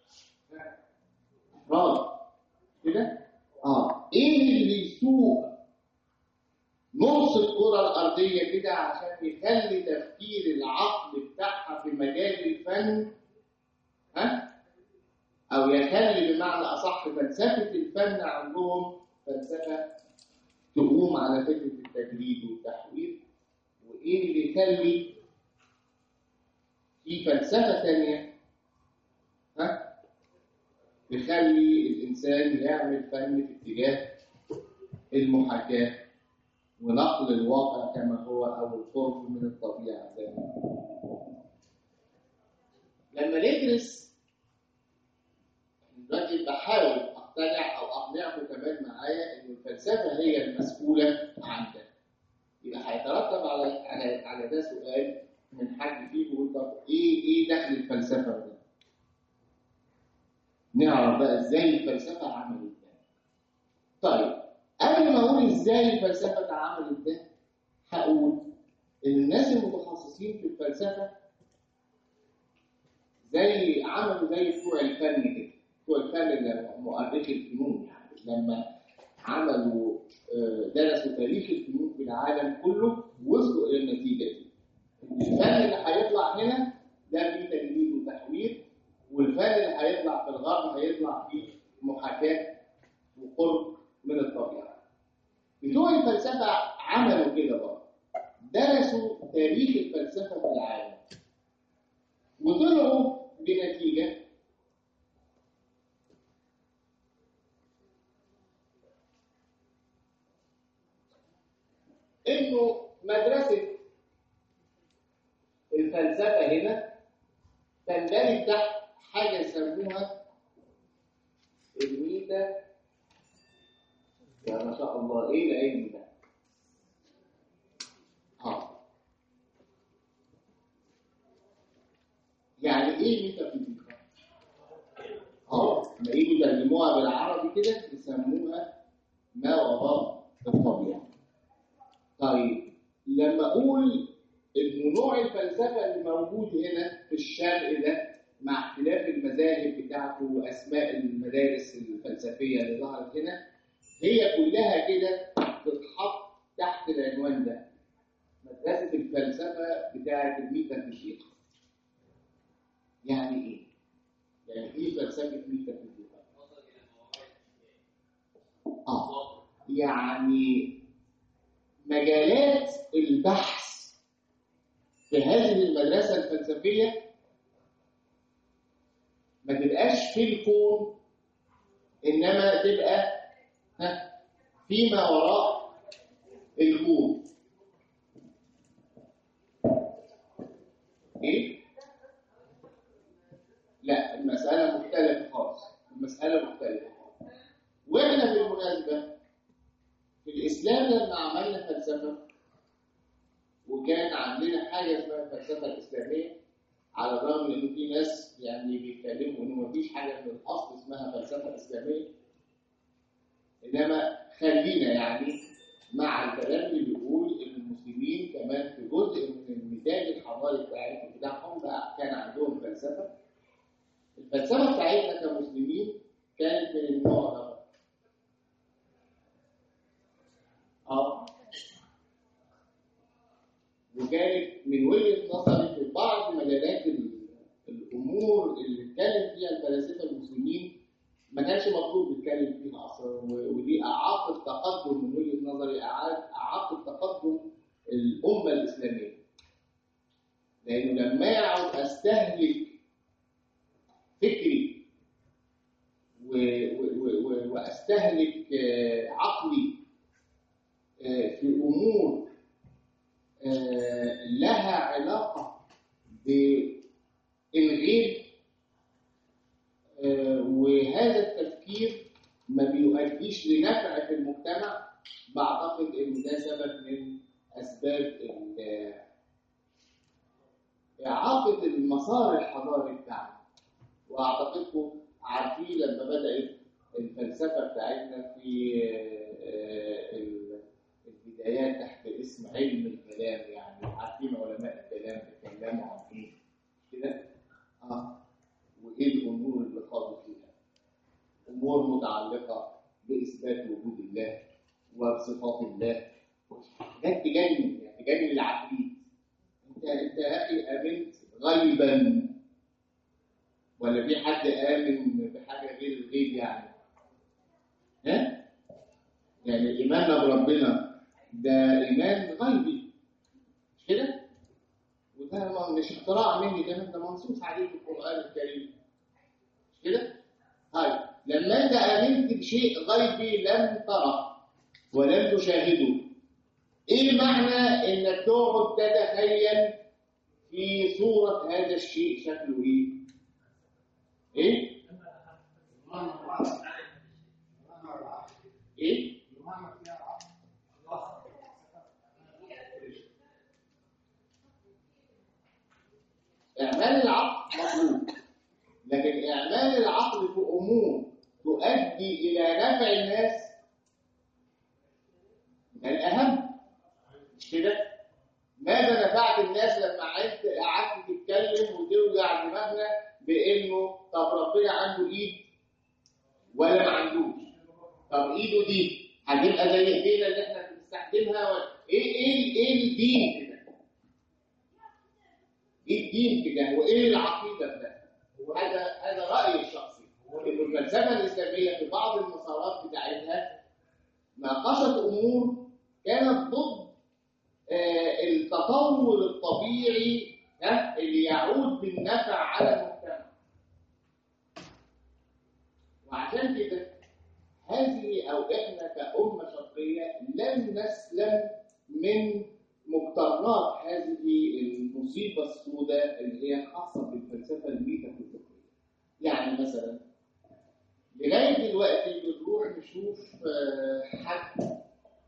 أفراد كده؟ اه ايه اللي يسوق نص الكرة الأرضية كده عشان يخلي تفكير العقل بتاعها في مجال الفن ها؟ أو يخلي بمعنى أصح فلسفة الفن عندهم فلسفة تقوم على فكرة التجريد والتحويل وإيه اللي يخلي في فلسفة تانية ها؟ يخلي الإنسان يعمل فن في اتجاه المحاكاة ونقل الواقع كما هو أو القرب من الطبيعة زي ما بنقول. لما ندرس دلوقتي بحاول اقتنع او اقنعكم كمان معايا ان الفلسفه هي المسؤوله عن ده. يبقى هيترتب على على على ده سؤال من حد فيكم يقول طب ايه ايه دخل الفلسفه ده؟ نعرف بقى ازاي الفلسفه عملت ده. طيب قبل ما اقول ازاي الفلسفه عملت ده هقول ان الناس المتخصصين في الفلسفه زي عملوا زي بتوع الفن كده بتوع الفن اللي مؤرخي الفنون يعني لما عملوا آه، درسوا تاريخ الفنون في العالم كله وصلوا الى النتيجه دي الفن اللي هيطلع هنا ده فيه تجديد وتحوير والفن اللي هيطلع في الغرب هيطلع فيه محاكاه وقرب من الطبيعه بتوع الفلسفه عملوا كده برضه درسوا تاريخ الفلسفه في العالم وطلعوا بنتيجه انه مدرسه الفلسفه هنا تندرج تحت حاجه يسموها الميتا يا ما شاء الله ايه العلم ده اه يعني ايه ميتافيزيقا اه لما يجوا يترجموها بالعربي كده يسموها ما وراء الطبيعه طيب لما اقول ان نوع الفلسفه اللي موجود هنا في الشرق ده مع اختلاف المذاهب بتاعته واسماء المدارس الفلسفيه اللي ظهرت هنا هي كلها كده تتحط تحت العنوان ده مدرسه الفلسفه بتاعه الميتافيزيقا يعني ايه؟ يعني ايه فلسفه ميتافيزيقا؟ اه يعني مجالات البحث في هذه المدرسة الفلسفية ما تبقاش في الكون إنما تبقى ها فيما وراء الكون إيه؟ لا المسألة مختلفة خالص مسألة مختلفة واحنا بالمناسبة في الإسلام لما عملنا فلسفة وكان عندنا حاجة اسمها الفلسفة الإسلامية على الرغم إن في ناس يعني بيتكلموا إنه مفيش حاجة من الأصل اسمها فلسفة إسلامية إنما خلينا يعني مع الكلام اللي بيقول إن المسلمين كمان في جزء من الميدان الحضاري بتاعتهم بتاعهم بقى كان عندهم فلسفة الفلسفة بتاعتنا كمسلمين كانت من النوع ده اه وكانت من وجهة نظري في بعض مجالات ال- الأمور اللي اتكلم فيها الفلاسفة المسلمين ما كانش مطلوب يتكلم فيها أصلا و- ودي أعاقة تقدم من وجهة نظري أعاد- أعاقة تقدم الأمة الإسلامية لأنه لما أقعد أستهلك فكري و- و- و- و- واستهلك آه، عقلي آه، في امور آه، لها علاقه بالغيب آه، وهذا التفكير ما بيؤديش لنفع في المجتمع بعتقد ان ده سبب من اسباب ال- اعاقه المسار الحضاري بتاعنا واعتقدكم عارفين لما بدات الفلسفه بتاعتنا في آه، ال- البدايات تحت اسم علم الكلام يعني عارفين علماء الكلام بيتكلموا عن ايه كده اه وايه الامور اللي خاضوا فيها امور متعلقه باثبات وجود الله وصفات الله حاجات تجنن يعني تجنن العقلية انت انت يا اخي امنت غيبا ولا في حد آمن بحاجة غير الغيب يعني؟ ها؟ يعني إيماننا بربنا ده إيمان غيبي مش كده؟ وده ما- مش اختراع مني ده ده منصوص عليه في القرآن الكريم مش كده؟ طيب لما أنت آمنت بشيء غيبي لم تره ولم تشاهده إيه معنى إنك تقعد تتخيل في صورة هذا الشيء شكله إيه؟ إيه؟ إيه؟ إعمال العقل مطلوب لكن إعمال العقل في أمور تؤدي إلى نفع الناس ده الأهم مش كده؟ ماذا نفعت الناس لما قعدت قعدت تتكلم وتوجع دماغنا بإنه طب ربنا عنده إيد ولا ما عندوش؟ طب إيده دي هتبقى زي إيدينا اللي إحنا بنستخدمها ولا إيه إيه إيه الدين كده؟ ايه الدين في ده وايه العقيده في ده وهذا هذا رايي الشخصي ان الفلسفه الاسلاميه في بعض المسارات بتاعتها ناقشت امور كانت ضد آه، التطور الطبيعي ها، اللي يعود بالنفع على المجتمع وعشان كده هذه او احنا كأمة شرقية لن نسلم من مقترنات هذه المصيبة السوداء اللي هي خاصة بالفلسفة الميتافيزيقية. يعني مثلا لغاية دلوقتي بنروح نشوف آه، حد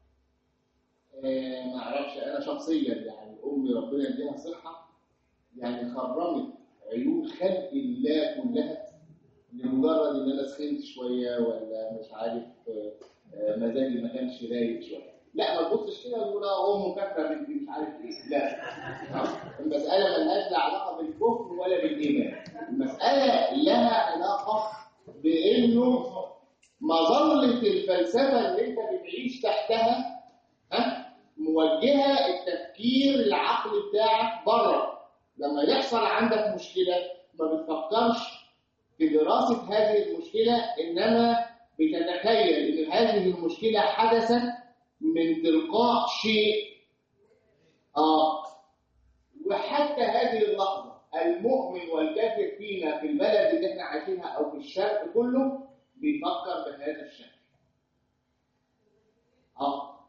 آه، ما اعرفش انا شخصيا يعني امي ربنا يديها صحة يعني خرمت عيون خلق الله كلها لمجرد ان انا سخنت شويه ولا مش عارف آه، آه، مزاجي ما كانش رايق شويه لا ما تبصش كده وتقول اه ام كافره بنتي مش عارف ايه لا آه، المساله ملهاش لا علاقه بالكفر ولا بالايمان المساله لها علاقه بانه مظله الفلسفه اللي انت بتعيش تحتها ها موجهه التفكير العقلي بتاعك بره لما يحصل عندك مشكله ما بتفكرش في دراسة هذه المشكلة إنما بتتخيل إن هذه المشكلة حدثت من تلقاء شيء آه وحتى هذه اللحظة المؤمن والكافر فينا في البلد اللي احنا عايشينها أو في الشرق كله بيفكر بهذا الشكل آه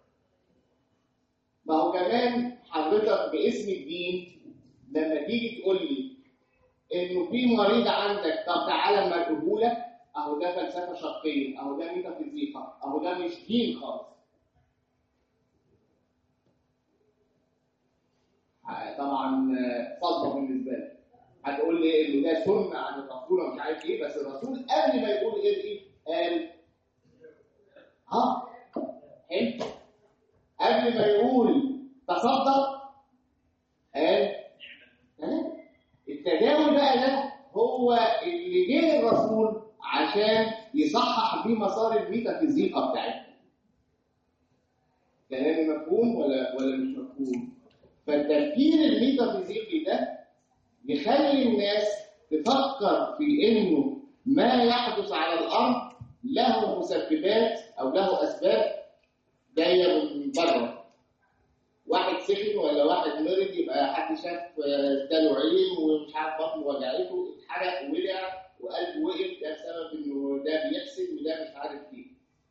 ما هو كمان حضرتك باسم الدين لما تيجي تقول لي انه في مريض عندك طب تعالى مرقهولك اهو ده فلسفه شرقيه اهو ده ميتافيزيقا اهو ده مش دين خالص ه- طبعا آه، صدمه بالنسبه لي هتقول لي انه ده سنه عن الرسول ومش عارف ايه بس الرسول قبل ما يقول ايه ايه قال ها حلو قبل ما يقول تصدق قال تمام التداول بقى ده هو اللي جه الرسول عشان يصحح بيه مسار الميتافيزيقا بتاعتنا كلامي مفهوم ولا ولا مش مفهوم فالتفكير الميتافيزيقي ده يخلي الناس تفكر في انه ما يحدث على الارض له مسببات او له اسباب جايه من بره واحد سخن ولا واحد مرض يبقى حد شاف آه، اداله عين ومش عارف بطنه وجعته اتحرق وولع وقلبه وقف ده بسبب انه ده بيحسد وده مش عارف ايه.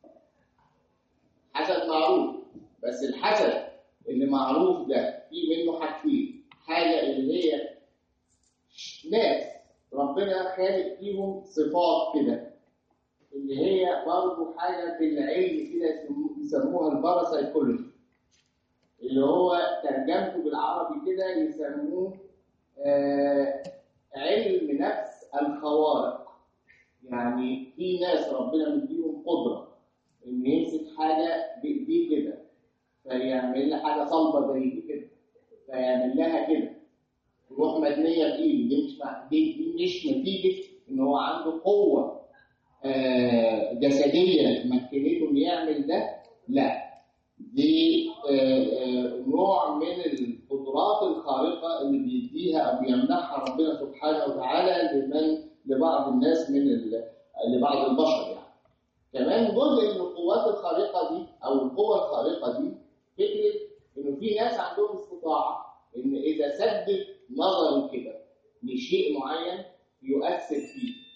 حسد معروف بس الحسد اللي معروف ده في منه حاجتين حاجه اللي هي ناس ربنا خالق فيهم صفات كده اللي هي برضه حاجه في العلم كده يسمو- يسموها الباراسايكولوجي اللي هو ترجمته بالعربي كده يسموه آه علم نفس الخوارق يعني في ناس ربنا مديهم قدره ان يمسك حاجه بايديه كده فيعمل لها حاجه صلبه زي دي كده فيعمل لها كده تروح مدنيه بايده دي مش مع- دي, دي مش نتيجه ان هو عنده قوه آه، جسديه مكنته انه يعمل ده لا دي آه، آه، نوع من القدرات الخارقه اللي بيديها او بيمنحها ربنا سبحانه وتعالى لمن لبعض الناس من ال- لبعض البشر يعني كمان جزء من القوات الخارقه دي او القوه الخارقه دي فكره انه في ناس عندهم استطاعه ان اذا سدد نظره كده لشيء معين يؤثر فيه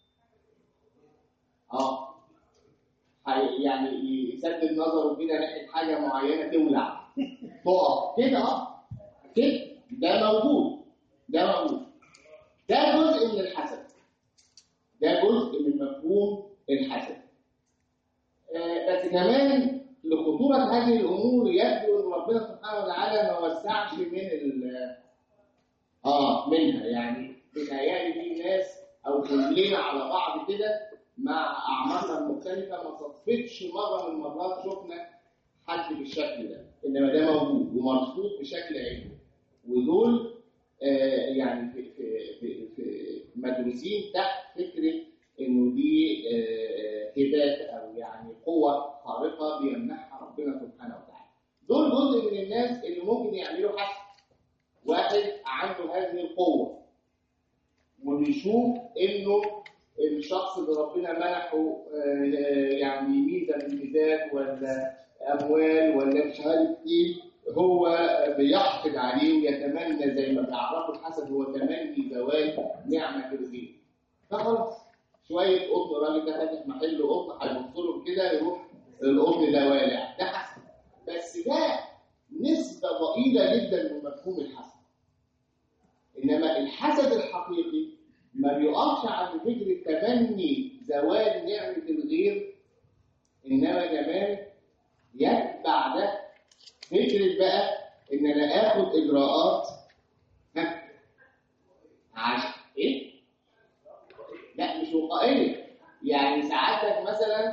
اه هي- يعني يسدد نظره كده ناحيه حاجه معينه تولع تقف كده اه كده ده موجود ده موجود ده جزء من الحسد ده جزء من مفهوم الحسد آه، بس كمان لخطورة هذه الأمور يبدو أن ربنا سبحانه وتعالى ما وسعش من ال آه منها يعني بتهيألي في ناس أو كلنا على بعض كده مع أعمارنا المختلفة ما صدفتش مرة من المرات شفنا حد بالشكل ده إنما ده موجود ومرصود بشكل علمي ودول آه يعني في في في, في مدروسين تحت فكرة إنه دي آه، هبات أو يعني قوة خارقة بيمنحها ربنا سبحانه وتعالى. دول جزء من الناس اللي ممكن يعملوا حسن. واحد عنده هذه القوة وبيشوف إنه الشخص اللي ربنا منحه آه، يعني ميزة من الميزات ولا أموال ولا مش عارف إيه هو بيحقد عليه ويتمنى زي ما بيعرفوا الحسد هو تمني زوال نعمة الغير. فخلاص شويه قطن الراجل ده فاتح محل قطن هيبص لهم كده يروح القطن ده والع ده حسن بس ده نسبه ضئيله جدا من مفهوم الحسد انما الحسد الحقيقي ما بيقفش عند فكره تمني زوال نعمه الغير انما كمان يتبع ده فكره بقى ان انا اخد اجراءات ها عشان ايه لا مش وقائيه يعني ساعتك مثلا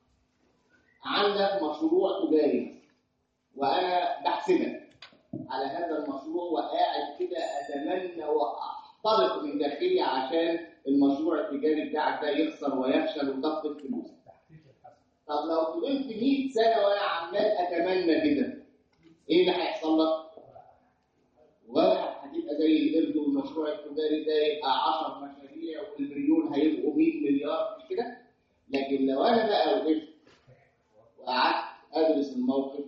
عندك مشروع تجاري وانا بحسدك على هذا المشروع وقاعد كده اتمنى واحترق من داخلي عشان المشروع التجاري بتاعك ده يخسر ويفشل وتفقد فلوس طب لو فضلت 100 سنه وانا عمال اتمنى كده ايه اللي هيحصل لك؟ ولا هتبقى زي القرد والمشروع التجاري ده يبقى 10 مشاريع والمليون هيبقوا 100 مليار مش كده؟ لكن لو انا بقى وقفت وقعدت ادرس الموقف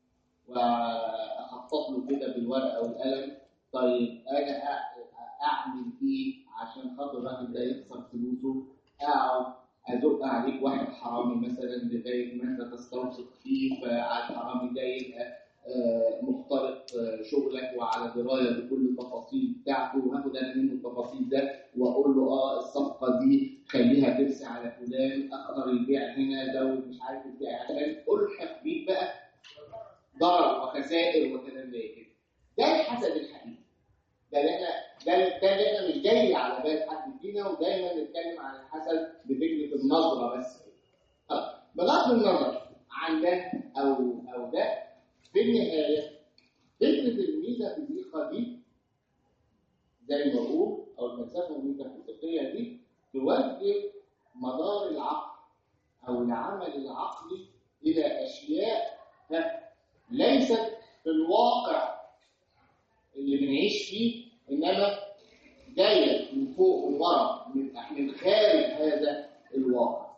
واخطط له كده بالورقه والقلم طيب انا أ- اعمل ايه عشان خاطر الراجل ده يخسر فلوسه اقعد ازق عليك واحد حرامي مثلا لغايه ما انت تستوثق فيه فعلى الحرامي ده يبقى آه، مخترق آه، شغلك وعلى درايه بكل التفاصيل بتاعته وهاخد انا منه التفاصيل ده واقول له اه الصفقه دي خليها ترسى على فلان اخر البيع هنا زود مش عارف ازاي عشان الحق بيك بقى ضرر وخسائر وكلام زي كده ده الحسد الحقيقي ده اللي احنا ده ده اللي احنا مش جاي على بال حد فينا ودايما نتكلم عن الحسد بفكره النظره بس طب بغض النظر عن ده او او ده في النهايه فكره الميتافيزيقا دي زي ما بقول او الفلسفه الميتافيزيقيه دي توجه مدار العقل او العمل العقلي الى اشياء ها، ليست في الواقع اللي بنعيش فيه انما جايه من فوق من ورا من من خارج هذا الواقع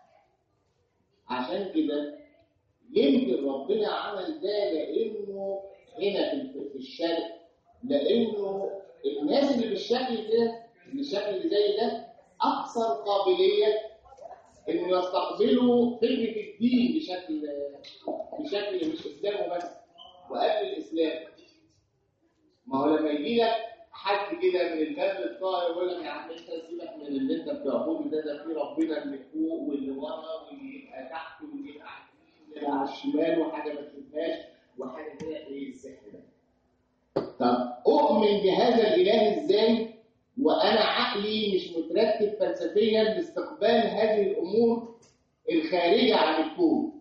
عشان كده يمكن ربنا عمل ده لانه هنا في في الشرق لانه الناس اللي بالشكل ده بالشكل اللي زي ده اكثر قابليه انه يستقبلوا فكره الدين بشكل بشكل مش اسلام وبس وقبل الاسلام ما هو لما يجي لك حد كده من الباب الطاهر يقول لك يا عم انت سيبك من اللي انت بتعبده ده ده في ربنا اللي فوق واللي ورا واللي يبقى تحت واللي يبقى على اليمين واللي يبقى على الشمال وحاجه ما تشوفهاش وحاجه كده ايه السحر ده طب اؤمن بهذا الاله ازاي وانا عقلي مش مترتب فلسفيا لاستقبال هذه الامور الخارجه عن الكون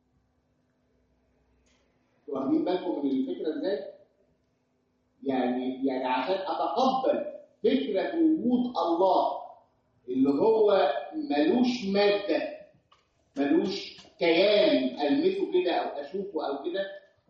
انتوا واخدين بالكم من الفكره ازاي يعني يعني عشان اتقبل فكره وجود الله اللي هو ملوش ماده ملوش كيان المسه كده او اشوفه او كده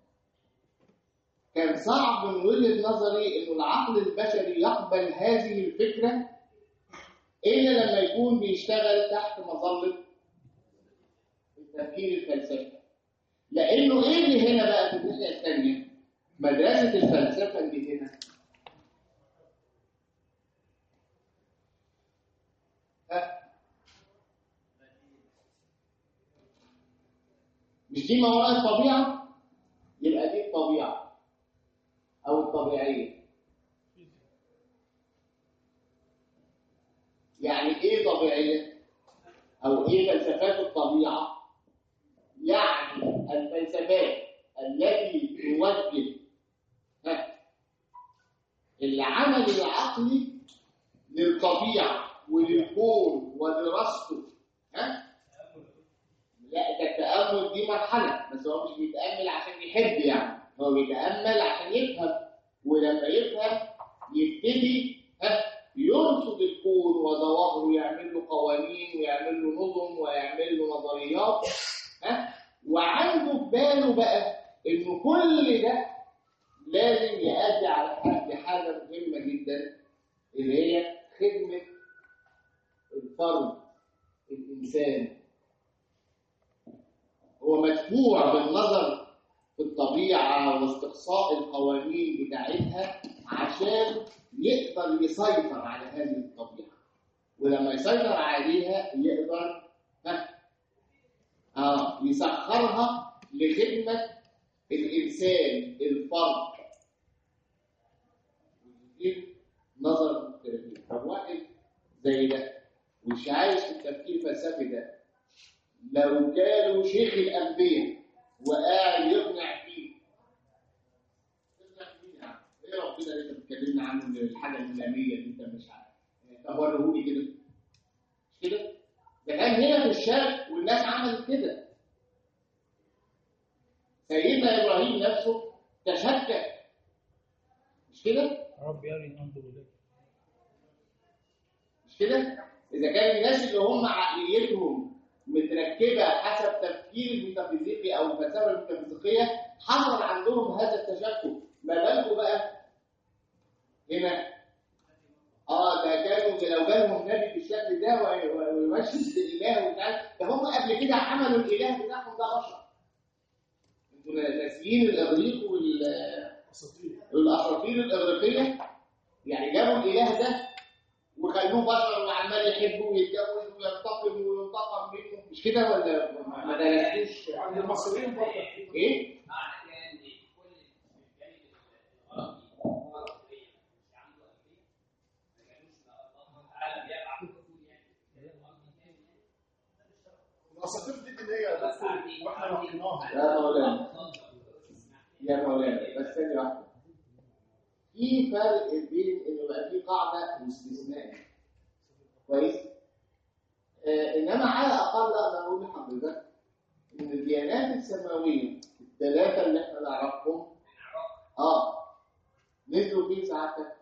كان صعب من وجهه نظري انه العقل البشري يقبل هذه الفكره الا لما يكون بيشتغل تحت مظله التفكير الفلسفي لانه ايه اللي هنا بقى في الناحيه الثانيه مدرسه الفلسفه اللي هنا ها؟ مش دي ما وراء الطبيعه يبقى دي الطبيعه او الطبيعيه يعني ايه طبيعيه او ايه فلسفات الطبيعه يعني الفلسفات التي توجه ها، العمل العقلي للطبيعه وللكون ودراسته ها لا ده التامل دي مرحله بس هو مش بيتامل عشان يحب يعني هو بيتامل عشان يفهم ولما يفهم يبتدي ها يرصد الكون وظواهره يعمل له قوانين ويعمل له نظم ويعمل له نظريات ها وعنده في باله بقى انه كل ده لازم يؤدي على حد حاجه مهمه جدا اللي هي خدمه الفرد الانسان هو مدفوع بالنظر في الطبيعه واستقصاء القوانين بتاعتها عشان يقدر يسيطر على هذه الطبيعه ولما يسيطر عليها يقدر ها اه يسخرها لخدمه الانسان الفرد ودي نظر مختلفين طب واحد زي ده مش عايش في التفكير الفلسفي ده لو كانوا شيخ الانبياء وقاعد يقنع فيه يقنع فيه يعني ايه ربنا اللي انت بتكلمنا عنه الحاجه الاسلاميه اللي انت مش عارف طب وريهولي كده مش كده ده كان هنا في الشرق والناس عملت كده سيدنا ابراهيم نفسه تشكك مش كده رب يرني انظر اليك مش كده اذا كان الناس اللي هم عقليتهم متركبه حسب تفكير الميتافيزيقي او الفلسفه الميتافيزيقيه حصل عندهم هذا التشكك ما بالكم بقى هنا اه ده كانوا لو جالهم نبي بالشكل ده وي- وي- ويمشي الاله وبتاع ده هم قبل كده عملوا الاله بتاعهم ده بشر انتوا ناسيين الاغريق وال والاساطير الاغريقيه يعني جابوا الاله ده وخلوه بشر وعمال يحب ويتجوز وينتقم وينتقم منه مش كده ولا ما- ما درستوش عند المصريين برضه ايه؟ معنى كده ان كل الجانب الغربي هو الرقميه مش عنده قلبيه ما كانوش الله سبحانه وتعالى بيبعث الرسول يعني التفاصيل دي اللي هي بس عندي واحنا عندي نقيناها يا مولانا يا مولانا بس ثانية واحدة في فرق بين انه يبقى في قاعدة واستثناء كويس؟ آه انما على الاقل اقدر اقول لحضرتك ان الديانات السماوية الثلاثة اللي احنا نعرفهم اه نزلوا فين ساعتك؟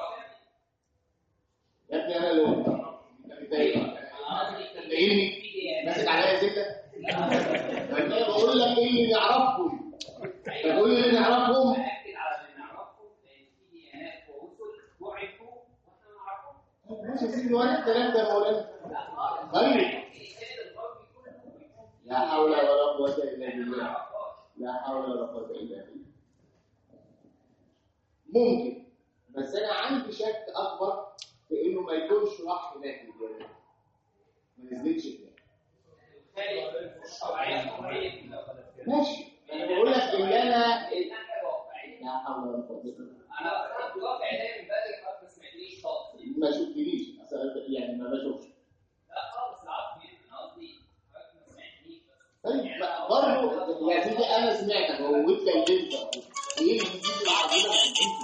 يا ابني انا اللي قلت انت متضايق تلاقيني ماسك عليا زيتك انا بقول لك ايه اللي نعرفهم بقول اللي نعرفهم باكد على اللي نعرفه لان في ديانات ورسل بعثوا واحنا ما نعرفهمش ماشي يا سيدي وانا الثلاثة يا مولانا طيب الانسان الغربي كله لا حول ولا قوة إلا بالله لا حول ولا قوة إلا بالله ممكن بس أنا عندي شك أكبر في إنه ما يكونش راح هناك الجنة ما نزلتش هناك خارج الشرعيه الطبيعيه ماشي أنا بقول لك إن أنا الناحيه الواقعيه لا حول ولا قوة إلا بالله انا كنت واقع ده من بدري حضرتك ما سمعتنيش خالص ما شفتنيش أصل يعني ما بشوفش لا خالص العفو يعني انا قصدي حضرتك ما سمعتنيش بس طيب برضه يا سيدي أنا سمعتك واتكلمت أهو. إيه اللي بيجي العربية